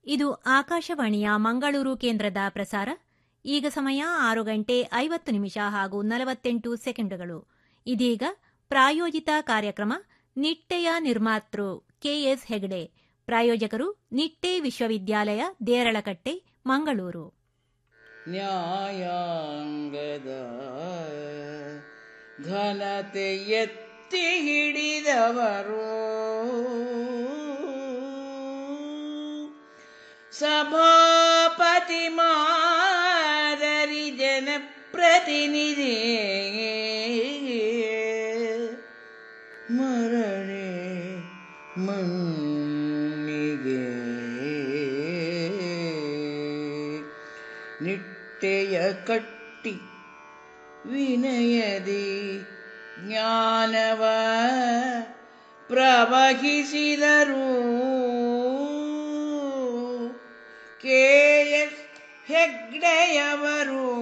ಇದು ಆಕಾಶವಾಣಿಯ ಮಂಗಳೂರು ಕೇಂದ್ರದ ಪ್ರಸಾರ ಈಗ ಸಮಯ ಆರು ಗಂಟೆ ಐವತ್ತು ನಿಮಿಷ ಹಾಗೂ ನಲವತ್ತೆಂಟು ಸೆಕೆಂಡುಗಳು ಇದೀಗ ಪ್ರಾಯೋಜಿತ ಕಾರ್ಯಕ್ರಮ ನಿಟ್ಟೆಯ ನಿರ್ಮಾತೃ ಕೆಎಸ್ ಹೆಗಡೆ ಪ್ರಾಯೋಜಕರು ನಿಟ್ಟೆ ವಿಶ್ವವಿದ್ಯಾಲಯ ದೇರಳಕಟ್ಟೆ ಮಂಗಳೂರು ನ್ಯಾಯಾಂಗದ ಘನತೆ ಎತ್ತಿ ಹಿಡಿದವರು ಸಭಾಪತಿ ಮಾದರಿ ಜನಪ್ರತಿನಿಧಿ ಮರಳೆ ಮಣ್ಣಿಗೆ ನಿಟ್ಟೆಯ ಕಟ್ಟಿ ವಿನಯದಿ ಜ್ಞಾನವ ಪ್ರವಹಿಸಿದರು ಕೆ ಎಸ್ ಹೆಗ್ಡೆಯವರು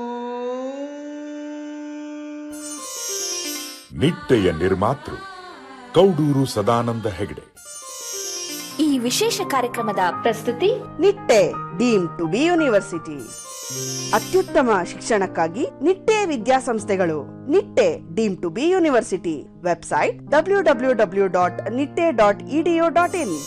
ನಿಟ್ಟೆಯ ನಿರ್ಮಾತೃ ಕೌಡೂರು ಸದಾನಂದ ಹೆಗಡೆ ಈ ವಿಶೇಷ ಕಾರ್ಯಕ್ರಮದ ಪ್ರಸ್ತುತಿ Nitte deem to be university ಅತ್ಯುತ್ತಮ ಶಿಕ್ಷಣಕ್ಕಾಗಿ ನಿಟ್ಟೆ ವಿದ್ಯಾಸಂಸ್ಥೆಗಳು Nitte deem to be university website W W W dot Nitte dot E D U dot in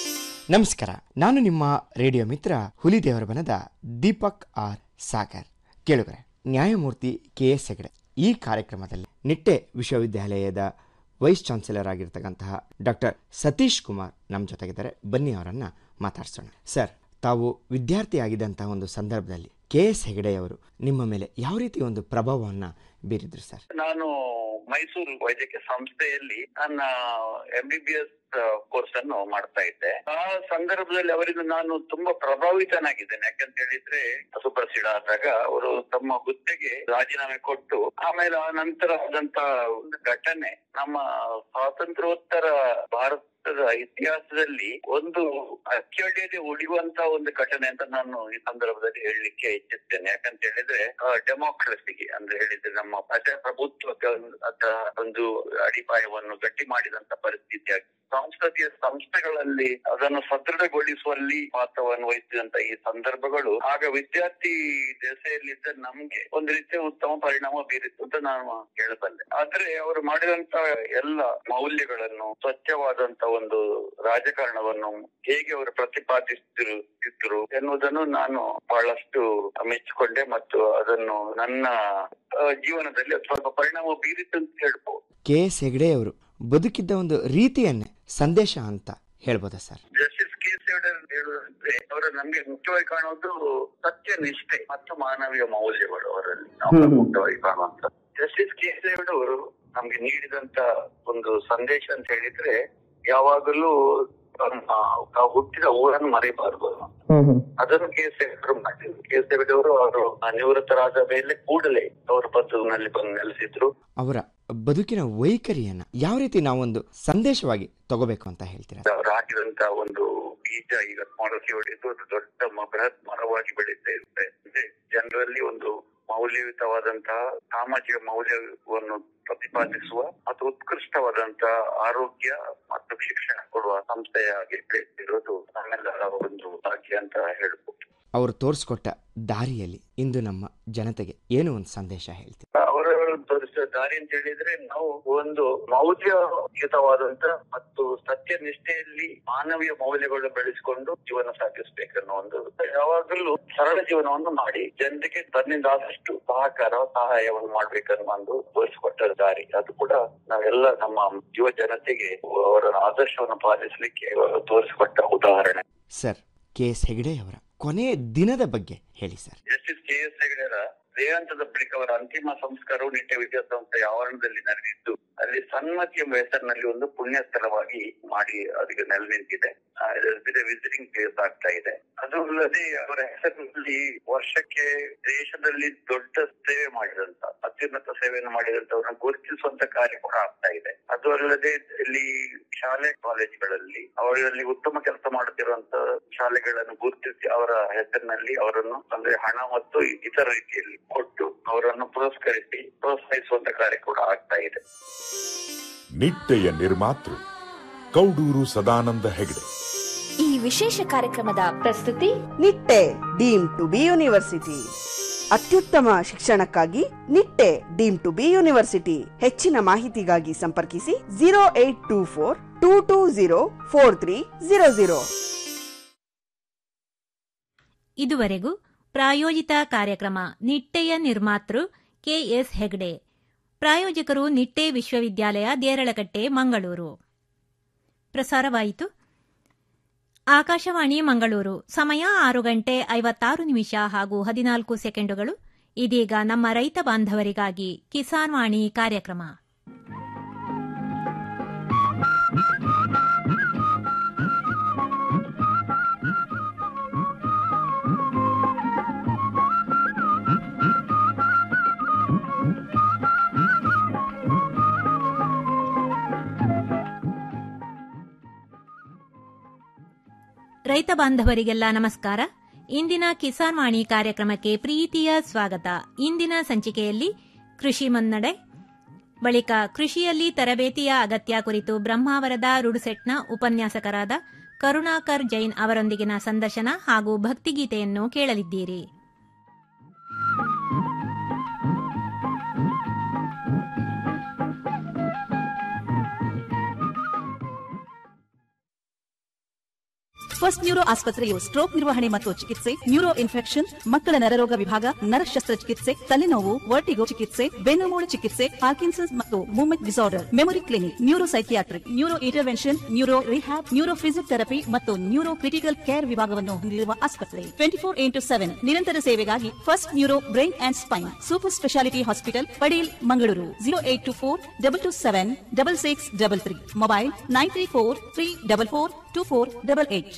ನಮಸ್ಕಾರ ನಾನು ನಿಮ್ಮ ರೇಡಿಯೋ ಮಿತ್ರ ಹುಲಿದೇವರ ಬನದ ದೀಪಕ್ ಆರ್ ಸಾಗರ್ ಕೇಳುಗರೆ ನ್ಯಾಯಮೂರ್ತಿ ಕೆ ಎಸ್ ಹೆಗಡೆ ಈ ಕಾರ್ಯಕ್ರಮದಲ್ಲಿ ನಿಟ್ಟೆ ವಿಶ್ವವಿದ್ಯಾಲಯದ ವೈಸ್ ಚಾನ್ಸಲರ್ ಆಗಿರ್ತಕ್ಕಂತಹ ಡಾಕ್ಟರ್ ಸತೀಶ್ ಕುಮಾರ್ ನಮ್ಮ ಜೊತೆಗಿದ್ದಾರೆ ಬನ್ನಿ ಅವರನ್ನ ಮಾತಾಡ್ಸೋಣ ಸರ್ ತಾವು ವಿದ್ಯಾರ್ಥಿ ಆಗಿದ್ದಂತಹ ಒಂದು ಸಂದರ್ಭದಲ್ಲಿ ಕೆ ಎಸ್ ಹೆಗಡೆಯವರು ನಿಮ್ಮ ಮೇಲೆ ಯಾವ ರೀತಿ ಒಂದು ಪ್ರಭಾವವನ್ನ ಬೀರಿದ್ರು ಸರ್ ನಾನು ಮೈಸೂರು ವೈದ್ಯಕೀಯ ಸಂಸ್ಥೆಯಲ್ಲಿ ನನ್ನ M B B S course ಅನ್ನು ಮಾಡ್ತಾ ಇದ್ದೆ ಆ ಸಂದರ್ಭದಲ್ಲಿ ಅವರಿಂದ ನಾನು ತುಂಬಾ ಪ್ರಭಾವಿತನಾಗಿದ್ದೇನೆ ಯಾಕಂತ ಹೇಳಿದ್ರೆ ಸುಪ್ರಸಿಡ ಆದಾಗ ಅವರು ತಮ್ಮ ಹುದ್ದೆಗೆ ರಾಜೀನಾಮೆ ಕೊಟ್ಟು ಆಮೇಲೆ ಆ ನಂತರ ಆದಂತ ಒಂದು ಘಟನೆ ನಮ್ಮ ಸ್ವಾತಂತ್ರ್ಯೋತ್ತರ ಭಾರತ ಇತಿಹಾಸದಲ್ಲಿ ಒಂದು ಅಚ್ಚಳಿಯದೆ ಉಳಿಯುವಂತ ಒಂದು ಘಟನೆ ಅಂತ ನಾನು ಈ ಸಂದರ್ಭದಲ್ಲಿ ಹೇಳಲಿಕ್ಕೆ ಇಚ್ಛಿಸ್ತೇನೆ ಯಾಕಂತ ಹೇಳಿದ್ರೆ ಡೆಮೋಕ್ರಸಿಗೆ ಅಂದ್ರೆ ಹೇಳಿದ್ರೆ ನಮ್ಮ ಪ್ರಜಾಪ್ರಭುತ್ವಕ್ಕೆ ಅದ ಒಂದು ಅಡಿಪಾಯವನ್ನು ಗಟ್ಟಿ ಮಾಡಿದಂತ ಪರಿಸ್ಥಿತಿ ಆಗಿದೆ ಸಂಸದೀಯ ಸಂಸ್ಥೆಗಳಲ್ಲಿ ಅದನ್ನು ಸದೃಢಗೊಳಿಸುವಲ್ಲಿ ಪಾತ್ರವನ್ನು ವಹಿಸಿದಂತ ಈ ಸಂದರ್ಭಗಳು ಆಗ ವಿದ್ಯಾರ್ಥಿ ದೆಸೆಯಲ್ಲಿದ್ದ ನಮ್ಗೆ ಒಂದು ರೀತಿಯ ಉತ್ತಮ ಪರಿಣಾಮ ಬೀರಿತ್ತು ಅಂತ ನಾನು ಹೇಳಬಲ್ಲೆ ಆದ್ರೆ ಅವರು ಮಾಡಿದಂತ ಎಲ್ಲ ಮೌಲ್ಯಗಳನ್ನು ಸ್ವಚ್ಛವಾದಂತ ಒಂದು ರಾಜಕಾರಣವನ್ನು ಹೇಗೆ ಅವರು ಪ್ರತಿಪಾದಿಸುತ್ತಿರು ಎನ್ನುವುದನ್ನು ನಾನು ಬಹಳಷ್ಟು ಮೆಚ್ಚಿಕೊಂಡೆ ಮತ್ತು ಅದನ್ನು ನನ್ನ ಆ, ಜೀವನದಲ್ಲಿ ಅದು ಸ್ವಲ್ಪ ಪರಿಣಾಮ ಬೀರಿತು ಅಂತ ಹೇಳ್ಬೋದು ಕೆ ಎಸ್ ಹೆಗಡೆಯವರು ಬದುಕಿದ್ದ ಒಂದು ರೀತಿಯನ್ನೇ ಸಂದೇಶ ಅಂತ ಹೇಳ್ಬೋದಾ ಸರ್ ಜಸ್ಟಿಸ್ ಕೆ ಹೇಳುವಂದ್ರೆ ಅವರ ನಮ್ಗೆ ಮುಖ್ಯವಾಗಿ ಕಾಣುವುದು ಸತ್ಯ ನಿಷ್ಠೆ ಮತ್ತು ಮಾನವೀಯ ಮೌಲ್ಯಗಳು ಅವರಲ್ಲಿ ನಾವು ಮುಖ್ಯವಾಗಿ ಕಾಣುವಂತ ಜಸ್ಟಿಸ್ ಕೆ ಅವರು ನಮ್ಗೆ ನೀಡಿದಂತ ಒಂದು ಸಂದೇಶ ಅಂತ ಹೇಳಿದ್ರೆ ಯಾವಾಗಲೂ ತಮ್ಮ ತಾವು ಹುಟ್ಟಿದ ಊರನ್ನು ಮರೆಯಬಾರದು ಅದನ್ನು ಕೆ ಎಸ್ ಅವರು ಮಾಡಿದ್ರು ಕೆ ಎಸ್ ಅವರು ಅವರು ನಿವೃತ್ತರಾದ ಮೇಲೆ ಕೂಡಲೇ ಅವರು ಪತ್ರದಲ್ಲಿ ಬಂದು ನೆಲೆಸಿದ್ರು ಅವರ ಬದುಕಿನ ವೈಖರಿಯನ್ನ ಯಾವ ರೀತಿ ನಾವೊಂದು ಸಂದೇಶವಾಗಿ ತಗೋಬೇಕು ಅಂತ ಹೇಳ್ತೀರಾ ಅವರು ಹಾಕಿದಂತ ಒಂದು ಬೀಜ ಈಗ ಮೊಳಕೆ ಹೊಡೆದು ಅದು ದೊಡ್ಡ ಮ- ಬೃಹತ್ ಮರವಾಗಿ ಬೆಳೀತಾ ಇರುತ್ತೆ ಅಂದ್ರೆ ಜನರಲ್ಲಿ ಒಂದು ಮೌಲ್ಯಯುತವಾದಂತಹ ಸಾಮಾಜಿಕ ಮೌಲ್ಯವನ್ನು ಪ್ರತಿಪಾದಿಸುವ ಮತ್ತು ಉತ್ಕೃಷ್ಟವಾದಂತಹ ಆರೋಗ್ಯ ಮತ್ತು ಶಿಕ್ಷಣ ಕೊಡುವ ಸಂಸ್ಥೆಯಾಗಿ ಬೆಳೆದಿರೋದು ನಮ್ಮೆಲ್ಲರ ಒಂದು ಭಾಗ್ಯ ಅಂತ ಹೇಳ್ಬೋದು ಅವರು ತೋರಿಸ್ಕೊಟ್ಟ ದಾರಿಯಲ್ಲಿ ಇಂದು ನಮ್ಮ ಜನತೆಗೆ ಏನು ಒಂದು ಸಂದೇಶ ಹೇಳ್ತೀವಿ ಅವರವರು ತೋರಿಸಿದ ದಾರಿ ಅಂತ ಹೇಳಿದ್ರೆ ನಾವು ಒಂದು ಮೌಲ್ಯಯುತವಾದಂತ ಮತ್ತು ಸತ್ಯ ನಿಷ್ಠೆಯಲ್ಲಿ ಮಾನವೀಯ ಮೌಲ್ಯಗಳು ಬೆಳೆಸಿಕೊಂಡು ಜೀವನ ಸಾಗಿಸ್ಬೇಕನ್ನೋ ಒಂದು ಯಾವಾಗಲೂ ಸರಳ ಜೀವನವನ್ನು ಮಾಡಿ ಜನರಿಗೆ ತನ್ನಿಂದ ಆದಷ್ಟು ಸಹಕಾರ ಸಹಾಯವನ್ನು ಮಾಡ್ಬೇಕನ್ನೋ ಒಂದು ತೋರಿಸಿಕೊಟ್ಟ ದಾರಿ ಅದು ಕೂಡ ನಾವೆಲ್ಲ ನಮ್ಮ ಯುವ ಜನತೆಗೆ ಅವರ ಆದರ್ಶವನ್ನು ಪಾಲಿಸಲಿಕ್ಕೆ ಅವರು ತೋರಿಸಿಕೊಟ್ಟ ಉದಾಹರಣೆ ಸರ್ ಕೆ ಎಸ್ ಹೆಗಡೆಯವರ ಕೊನೆಯ ದಿನದ ಬಗ್ಗೆ ಹೇಳಿ ಸರ್ ಜಸ್ಟಿಸ್ ಕೆ ಎಸ್ ಹೆಗಡೆರ ದೇಹಾಂತದ ಬಳಿಕ ಅವರ ಅಂತಿಮ ಸಂಸ್ಕಾರವು ನಿತ್ಯ ವಿದ್ಯಾಸಂಸ್ಥೆಯ ಆವರಣದಲ್ಲಿ ನಡೆದಿದ್ದು ಅಲ್ಲಿ ಸನ್ಮತಿ ಎಂಬ ಹೆಸರಿನಲ್ಲಿ ಒಂದು ಪುಣ್ಯ ಸ್ಥಳವಾಗಿ ಮಾಡಿ ಅದಕ್ಕೆ ನೆಲೆ ನಿಂತಿದೆ ವಿಸಿಟಿಂಗ್ ಪ್ಲೇಸ್ ಆಗ್ತಾ ಇದೆ ಅದು ಅಲ್ಲದೆ ಅವರ ಹೆಸರಿನಲ್ಲಿ ವರ್ಷಕ್ಕೆ ದೇಶದಲ್ಲಿ ದೊಡ್ಡ ಸೇವೆ ಮಾಡಿದಂತ ಅತ್ಯುನ್ನತ ಸೇವೆಯನ್ನು ಮಾಡಿದಂತವ್ರನ್ನ ಗುರುತಿಸುವಂತ ಕಾರ್ಯ ಕೂಡ ಆಗ್ತಾ ಇದೆ ಅದು ಅಲ್ಲದೆ ಇಲ್ಲಿ ಶಾಲೆ ಕಾಲೇಜುಗಳಲ್ಲಿ ಅವರಲ್ಲಿ ಉತ್ತಮ ಕೆಲಸ ಮಾಡುತ್ತಿರುವಂತ ಶಾಲೆಗಳನ್ನು ಗುರುತಿಸಿ ಅವರ ಹೆಸರಿನಲ್ಲಿ ಅವರನ್ನು ಅಂದ್ರೆ ಹಣ ಮತ್ತು ಇತರ ರೀತಿಯಲ್ಲಿ ಕೊಟ್ಟು ಅವರನ್ನು ಪುರಸ್ಕರಿಸಿ ಪ್ರೋತ್ಸಾಹಿಸುವಂತ ಕಾರ್ಯ ಕೂಡ ಆಗ್ತಾ ಇದೆ ನಿಟ್ಟೆಯ ನಿರ್ಮಾತೃ ಕೌಡೂರು ಸದಾನಂದ ಹೆಗಡೆ ಈ ವಿಶೇಷ ಕಾರ್ಯಕ್ರಮದ ಪ್ರಸ್ತುತಿ Nitte deem to be university ಅತ್ಯುತ್ತಮ ಶಿಕ್ಷಣಕ್ಕಾಗಿ Nitte deem to be university ಹೆಚ್ಚಿನ ಮಾಹಿತಿಗಾಗಿ ಸಂಪರ್ಕಿಸಿ zero eight two four two two zero four three zero zero ಇದುವರೆಗೂ ಪ್ರಾಯೋಜಿತ ಕಾರ್ಯಕ್ರಮ ನಿಟ್ಟೆಯ ನಿರ್ಮಾತೃ ಕೆಎಸ್ ಹೆಗ್ಡೆ ಪ್ರಾಯೋಜಕರು ನಿಟ್ಟೆ ವಿಶ್ವವಿದ್ಯಾಲಯ ದೇರಳಕಟ್ಟೆ ಮಂಗಳೂರು ಪ್ರಸಾರವಾಯಿತು ಆಕಾಶವಾಣಿ ಮಂಗಳೂರು ಸಮಯ ಆರು ಗಂಟೆ ಐವತ್ತಾರು ನಿಮಿಷ ಹಾಗೂ ಹದಿನಾಲ್ಕು ಸೆಕೆಂಡುಗಳು ಇದೀಗ ನಮ್ಮ ರೈತ ಬಾಂಧವರಿಗಾಗಿ ಕಿಸಾನ್ ವಾಣಿ ಕಾರ್ಯಕ್ರಮ ರೈತ ಬಾಂಧವರಿಗೆಲ್ಲ ನಮಸ್ಕಾರ ಇಂದಿನ ಕಿಸಾನ್ ವಾಣಿ ಕಾರ್ಯಕ್ರಮಕ್ಕೆ ಪ್ರೀತಿಯ ಸ್ವಾಗತ ಇಂದಿನ ಸಂಚಿಕೆಯಲ್ಲಿ ಕೃಷಿ ಮುನ್ನಡೆ ಬಳಿಕ ಕೃಷಿಯಲ್ಲಿ ತರಬೇತಿಯ ಅಗತ್ಯ ಕುರಿತು ಬ್ರಹ್ಮಾವರದ ರುಡುಸೆಟ್ನ ಉಪನ್ಯಾಸಕರಾದ ಕರುಣಾಕರ್ ಜೈನ್ ಅವರೊಂದಿಗಿನ ಸಂದರ್ಶನ ಹಾಗೂ ಭಕ್ತಿಗೀತೆಯನ್ನು ಕೇಳಲಿದ್ದೀರಿ ಫಸ್ಟ್ ನ್ಯೂರೋ ಆಸ್ಪತ್ರೆಯು ಸ್ಟ್ರೋಕ್ ನಿರ್ವಹಣೆ ಮತ್ತು ಚಿಕಿತ್ಸೆ ನ್ಯೂರೋ ಇನ್ಫೆಕ್ಷನ್ ಮಕ್ಕಳ ನರರೋಗ ವಿಭಾಗ ನರ ಶಸ್ತ್ರಚಿಕಿತ್ಸೆ ತಲೆನೋವು ವರ್ಟಿಗೋ ಚಿಕಿತ್ಸೆ ಬೆನ್ನುಮೂಳೆ ಚಿಕಿತ್ಸೆ ಪಾರ್ಕಿನ್ಸನ್ಸ್ ಮತ್ತು movement disorder memory clinic neuro psychiatric neuro intervention neuro rehab neuro physiotherapy ಮತ್ತು ನ್ಯೂರೋ ಕ್ರಿಟಿಕಲ್ ಕೇರ್ ವಿಭಾಗವನ್ನು ಹೊಂದಿರುವ ಆಸ್ಪತ್ರೆ ಟ್ವೆಂಟಿ ಫೋರ್ ಇಂಟು ಸೆವೆನ್ ನಿರಂತರ ಸೇವೆಗಾಗಿ first neuro brain and spine super speciality hospital Padil Mangaluru zero eight two four double two seven double six double three mobile nine three four three double four two four double eight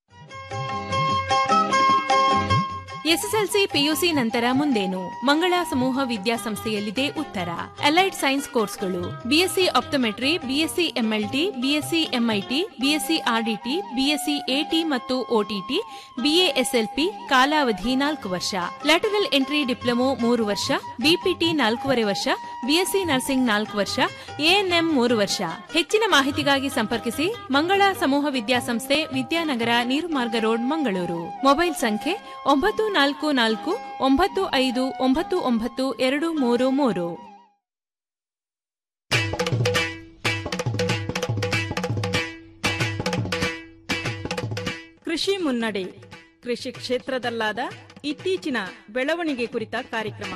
S S L C P U C ನಂತರ ಮುಂದೇನು ಮಂಗಳ ಸಮೂಹ ವಿದ್ಯಾಸಂಸ್ಥೆಯಲ್ಲಿದೆ ಉತ್ತರ allied science ಕೋರ್ಸ್ಗಳು B Sc optometry B Sc M L T B Sc M I T B Sc R D T B Sc A T ಮತ್ತು O T T B A S L P ಕಾಲಾವಧಿ ನಾಲ್ಕು ವರ್ಷ ಲ್ಯಾಟರಲ್ ಎಂಟ್ರಿ ಡಿಪ್ಲೊಮೊ ಮೂರು ವರ್ಷ ಬಿಪಿಟಿ ನಾಲ್ಕೂವರೆ ವರ್ಷ ಬಿಎಸ್ಸಿ ನರ್ಸಿಂಗ್ ನಾಲ್ಕು ವರ್ಷ ಎಎನ್ಎಂ ಮೂರು ವರ್ಷ ಹೆಚ್ಚಿನ ಮಾಹಿತಿಗಾಗಿ ಸಂಪರ್ಕಿಸಿ ಮಂಗಳ ಸಮೂಹ ವಿದ್ಯಾಸಂಸ್ಥೆ ವಿದ್ಯಾನಗರ ನೀರುಮಾರ್ಗ ರೋಡ್ ಮಂಗಳೂರು ಮೊಬೈಲ್ ಸಂಖ್ಯೆ ಒಂಬತ್ತು ನಾಲ್ಕು ನಾಲ್ಕು ಒಂಬತ್ತು ಐದು ಒಂಬತ್ತು ಒಂಬತ್ತು ಎರಡು ಮೂರು ಮೂರು ಕೃಷಿ ಮುನ್ನಡೆ ಕೃಷಿ ಕ್ಷೇತ್ರದಲ್ಲಾದ ಇತ್ತೀಚಿನ ಬೆಳವಣಿಗೆ ಕುರಿತ ಕಾರ್ಯಕ್ರಮ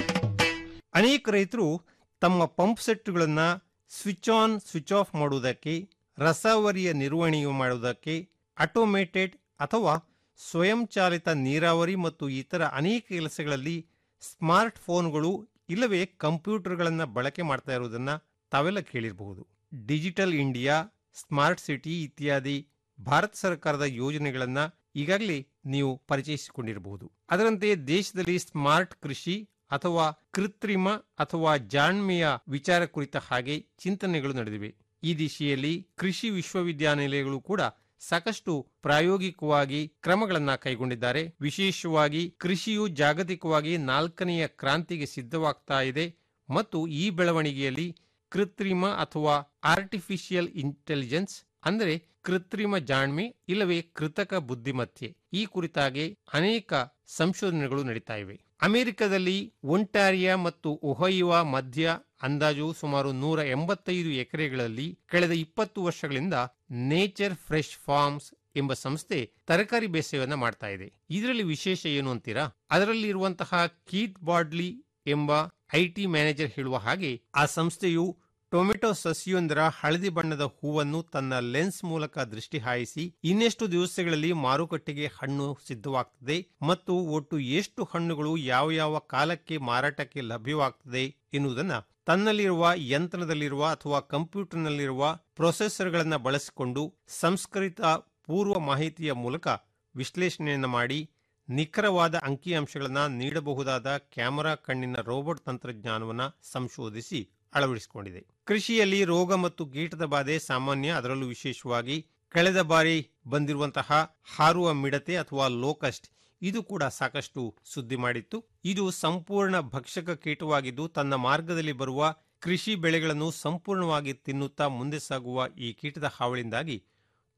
ಅನೇಕ ರೈತರು ತಮ್ಮ ಪಂಪ್ ಸೆಟ್ಗಳನ್ನ ಸ್ವಿಚ್ ಆನ್ ಸ್ವಿಚ್ ಆಫ್ ಮಾಡುವುದಕ್ಕೆ ರಸಾವರಿಯ ನಿರ್ವಹಣೆಯು ಮಾಡುವುದಕ್ಕೆ ಆಟೋಮೇಟೆಡ್ ಅಥವಾ ಸ್ವಯಂಚಾಲಿತ ನೀರಾವರಿ ಮತ್ತು ಇತರ ಅನೇಕ ಕೆಲಸಗಳಲ್ಲಿ ಸ್ಮಾರ್ಟ್ ಫೋನ್ಗಳು ಇಲ್ಲವೇ ಕಂಪ್ಯೂಟರ್ಗಳನ್ನು ಬಳಕೆ ಮಾಡ್ತಾ ಇರುವುದನ್ನು ತಾವೆಲ್ಲ ಕೇಳಿರಬಹುದು ಡಿಜಿಟಲ್ ಇಂಡಿಯಾ ಸ್ಮಾರ್ಟ್ ಸಿಟಿ ಇತ್ಯಾದಿ ಭಾರತ ಸರ್ಕಾರದ ಯೋಜನೆಗಳನ್ನು ಈಗಾಗಲೇ ನೀವು ಪರಿಚಯಿಸಿಕೊಂಡಿರಬಹುದು ಅದರಂತೆ ದೇಶದಲ್ಲಿ ಸ್ಮಾರ್ಟ್ ಕೃಷಿ ಅಥವಾ ಕೃತ್ರಿಮ ಅಥವಾ ಜಾಣ್ಮೆಯ ವಿಚಾರ ಕುರಿತ ಹಾಗೆ ಚಿಂತನೆಗಳು ನಡೆದಿವೆ ಈ ದಿಶೆಯಲ್ಲಿ ಕೃಷಿ ವಿಶ್ವವಿದ್ಯಾನಿಲಯಗಳು ಕೂಡ ಸಾಕಷ್ಟು ಪ್ರಾಯೋಗಿಕವಾಗಿ ಕ್ರಮಗಳನ್ನ ಕೈಗೊಂಡಿದ್ದಾರೆ ವಿಶೇಷವಾಗಿ ಕೃಷಿಯು ಜಾಗತಿಕವಾಗಿ ನಾಲ್ಕನೆಯ ಕ್ರಾಂತಿಗೆ ಸಿದ್ಧವಾಗ್ತಾ ಇದೆ ಮತ್ತು ಈ ಬೆಳವಣಿಗೆಯಲ್ಲಿ ಕೃತ್ರಿಮ ಅಥವಾ ಆರ್ಟಿಫಿಷಿಯಲ್ ಇಂಟೆಲಿಜೆನ್ಸ್ ಅಂದರೆ ಕೃತ್ರಿಮ ಜಾಣ್ಮೆ ಇಲ್ಲವೇ ಕೃತಕ ಬುದ್ಧಿಮತ್ತೆ ಈ ಕುರಿತಾಗಿ ಅನೇಕ ಸಂಶೋಧನೆಗಳು ನಡೀತಾ ಇವೆ ಅಮೆರಿಕದಲ್ಲಿ ಒಂಟಾರಿಯಾ ಮತ್ತು ಒಹೈವ ಮಧ್ಯ ಅಂದಾಜು ಸುಮಾರು ನೂರ ಎಂಬತ್ತೈದು ಎಕರೆಗಳಲ್ಲಿ ಕಳೆದ ಇಪ್ಪತ್ತು ವರ್ಷಗಳಿಂದ ನೇಚರ್ ಫ್ರೆಶ್ ಫಾರ್ಮ್ಸ್ ಎಂಬ ಸಂಸ್ಥೆ ತರಕಾರಿ ಬೇಸಾಯವನ್ನ ಮಾಡ್ತಾ ಇದೆ ಇದರಲ್ಲಿ ವಿಶೇಷ ಏನು ಅಂತೀರಾ ಅದರಲ್ಲಿ ಇರುವಂತಹ ಕೀತ್ ಬಾಡ್ಲಿ ಎಂಬ ಐಟಿ ಮ್ಯಾನೇಜರ್ ಹೇಳುವ ಹಾಗೆ ಆ ಸಂಸ್ಥೆಯು ಟೊಮೆಟೊ ಸಸಿಯೊಂದರ ಹಳದಿ ಬಣ್ಣದ ಹೂವನ್ನು ತನ್ನ ಲೆನ್ಸ್ ಮೂಲಕ ದೃಷ್ಟಿ ಹಾಯಿಸಿ ಇನ್ನೆಷ್ಟು ದಿವಸಗಳಲ್ಲಿ ಮಾರುಕಟ್ಟೆಗೆ ಹಣ್ಣು ಸಿದ್ಧವಾಗ್ತದೆ ಮತ್ತು ಒಟ್ಟು ಎಷ್ಟು ಹಣ್ಣುಗಳು ಯಾವ ಯಾವ ಕಾಲಕ್ಕೆ ಮಾರಾಟಕ್ಕೆ ಲಭ್ಯವಾಗ್ತದೆ ಎನ್ನುವುದನ್ನ ತನ್ನಲ್ಲಿರುವ ಯಂತ್ರದಲ್ಲಿರುವ ಅಥವಾ ಕಂಪ್ಯೂಟರ್ನಲ್ಲಿರುವ ಪ್ರೊಸೆಸರ್ಗಳನ್ನು ಬಳಸಿಕೊಂಡು ಸಂಸ್ಕರಿತ ಪೂರ್ವ ಮಾಹಿತಿಯ ಮೂಲಕ ವಿಶ್ಲೇಷಣೆಯನ್ನು ಮಾಡಿ ನಿಖರವಾದ ಅಂಕಿಅಂಶಗಳನ್ನು ನೀಡಬಹುದಾದ ಕ್ಯಾಮೆರಾ ಕಣ್ಣಿನ ರೋಬೋಟ್ ತಂತ್ರಜ್ಞಾನವನ್ನು ಸಂಶೋಧಿಸಿ ಅಳವಡಿಸಿಕೊಂಡಿದೆ ಕೃಷಿಯಲ್ಲಿ ರೋಗ ಮತ್ತು ಕೀಟದ ಬಾಧೆ ಸಾಮಾನ್ಯ ಅದರಲ್ಲೂ ವಿಶೇಷವಾಗಿ ಕಳೆದ ಬಾರಿ ಬಂದಿರುವಂತಹ ಹಾರುವ ಮಿಡತೆ ಅಥವಾ ಲೋಕಸ್ಟ್ ಇದು ಕೂಡ ಸಾಕಷ್ಟು ಸುದ್ದಿ ಮಾಡಿತ್ತು ಇದು ಸಂಪೂರ್ಣ ಭಕ್ಷಕ ಕೀಟವಾಗಿದ್ದು ತನ್ನ ಮಾರ್ಗದಲ್ಲಿ ಬರುವ ಕೃಷಿ ಬೆಳೆಗಳನ್ನು ಸಂಪೂರ್ಣವಾಗಿ ತಿನ್ನುತ್ತಾ ಮುಂದೆ ಸಾಗುವ ಈ ಕೀಟದ ಹಾವಳಿಯಿಂದಾಗಿ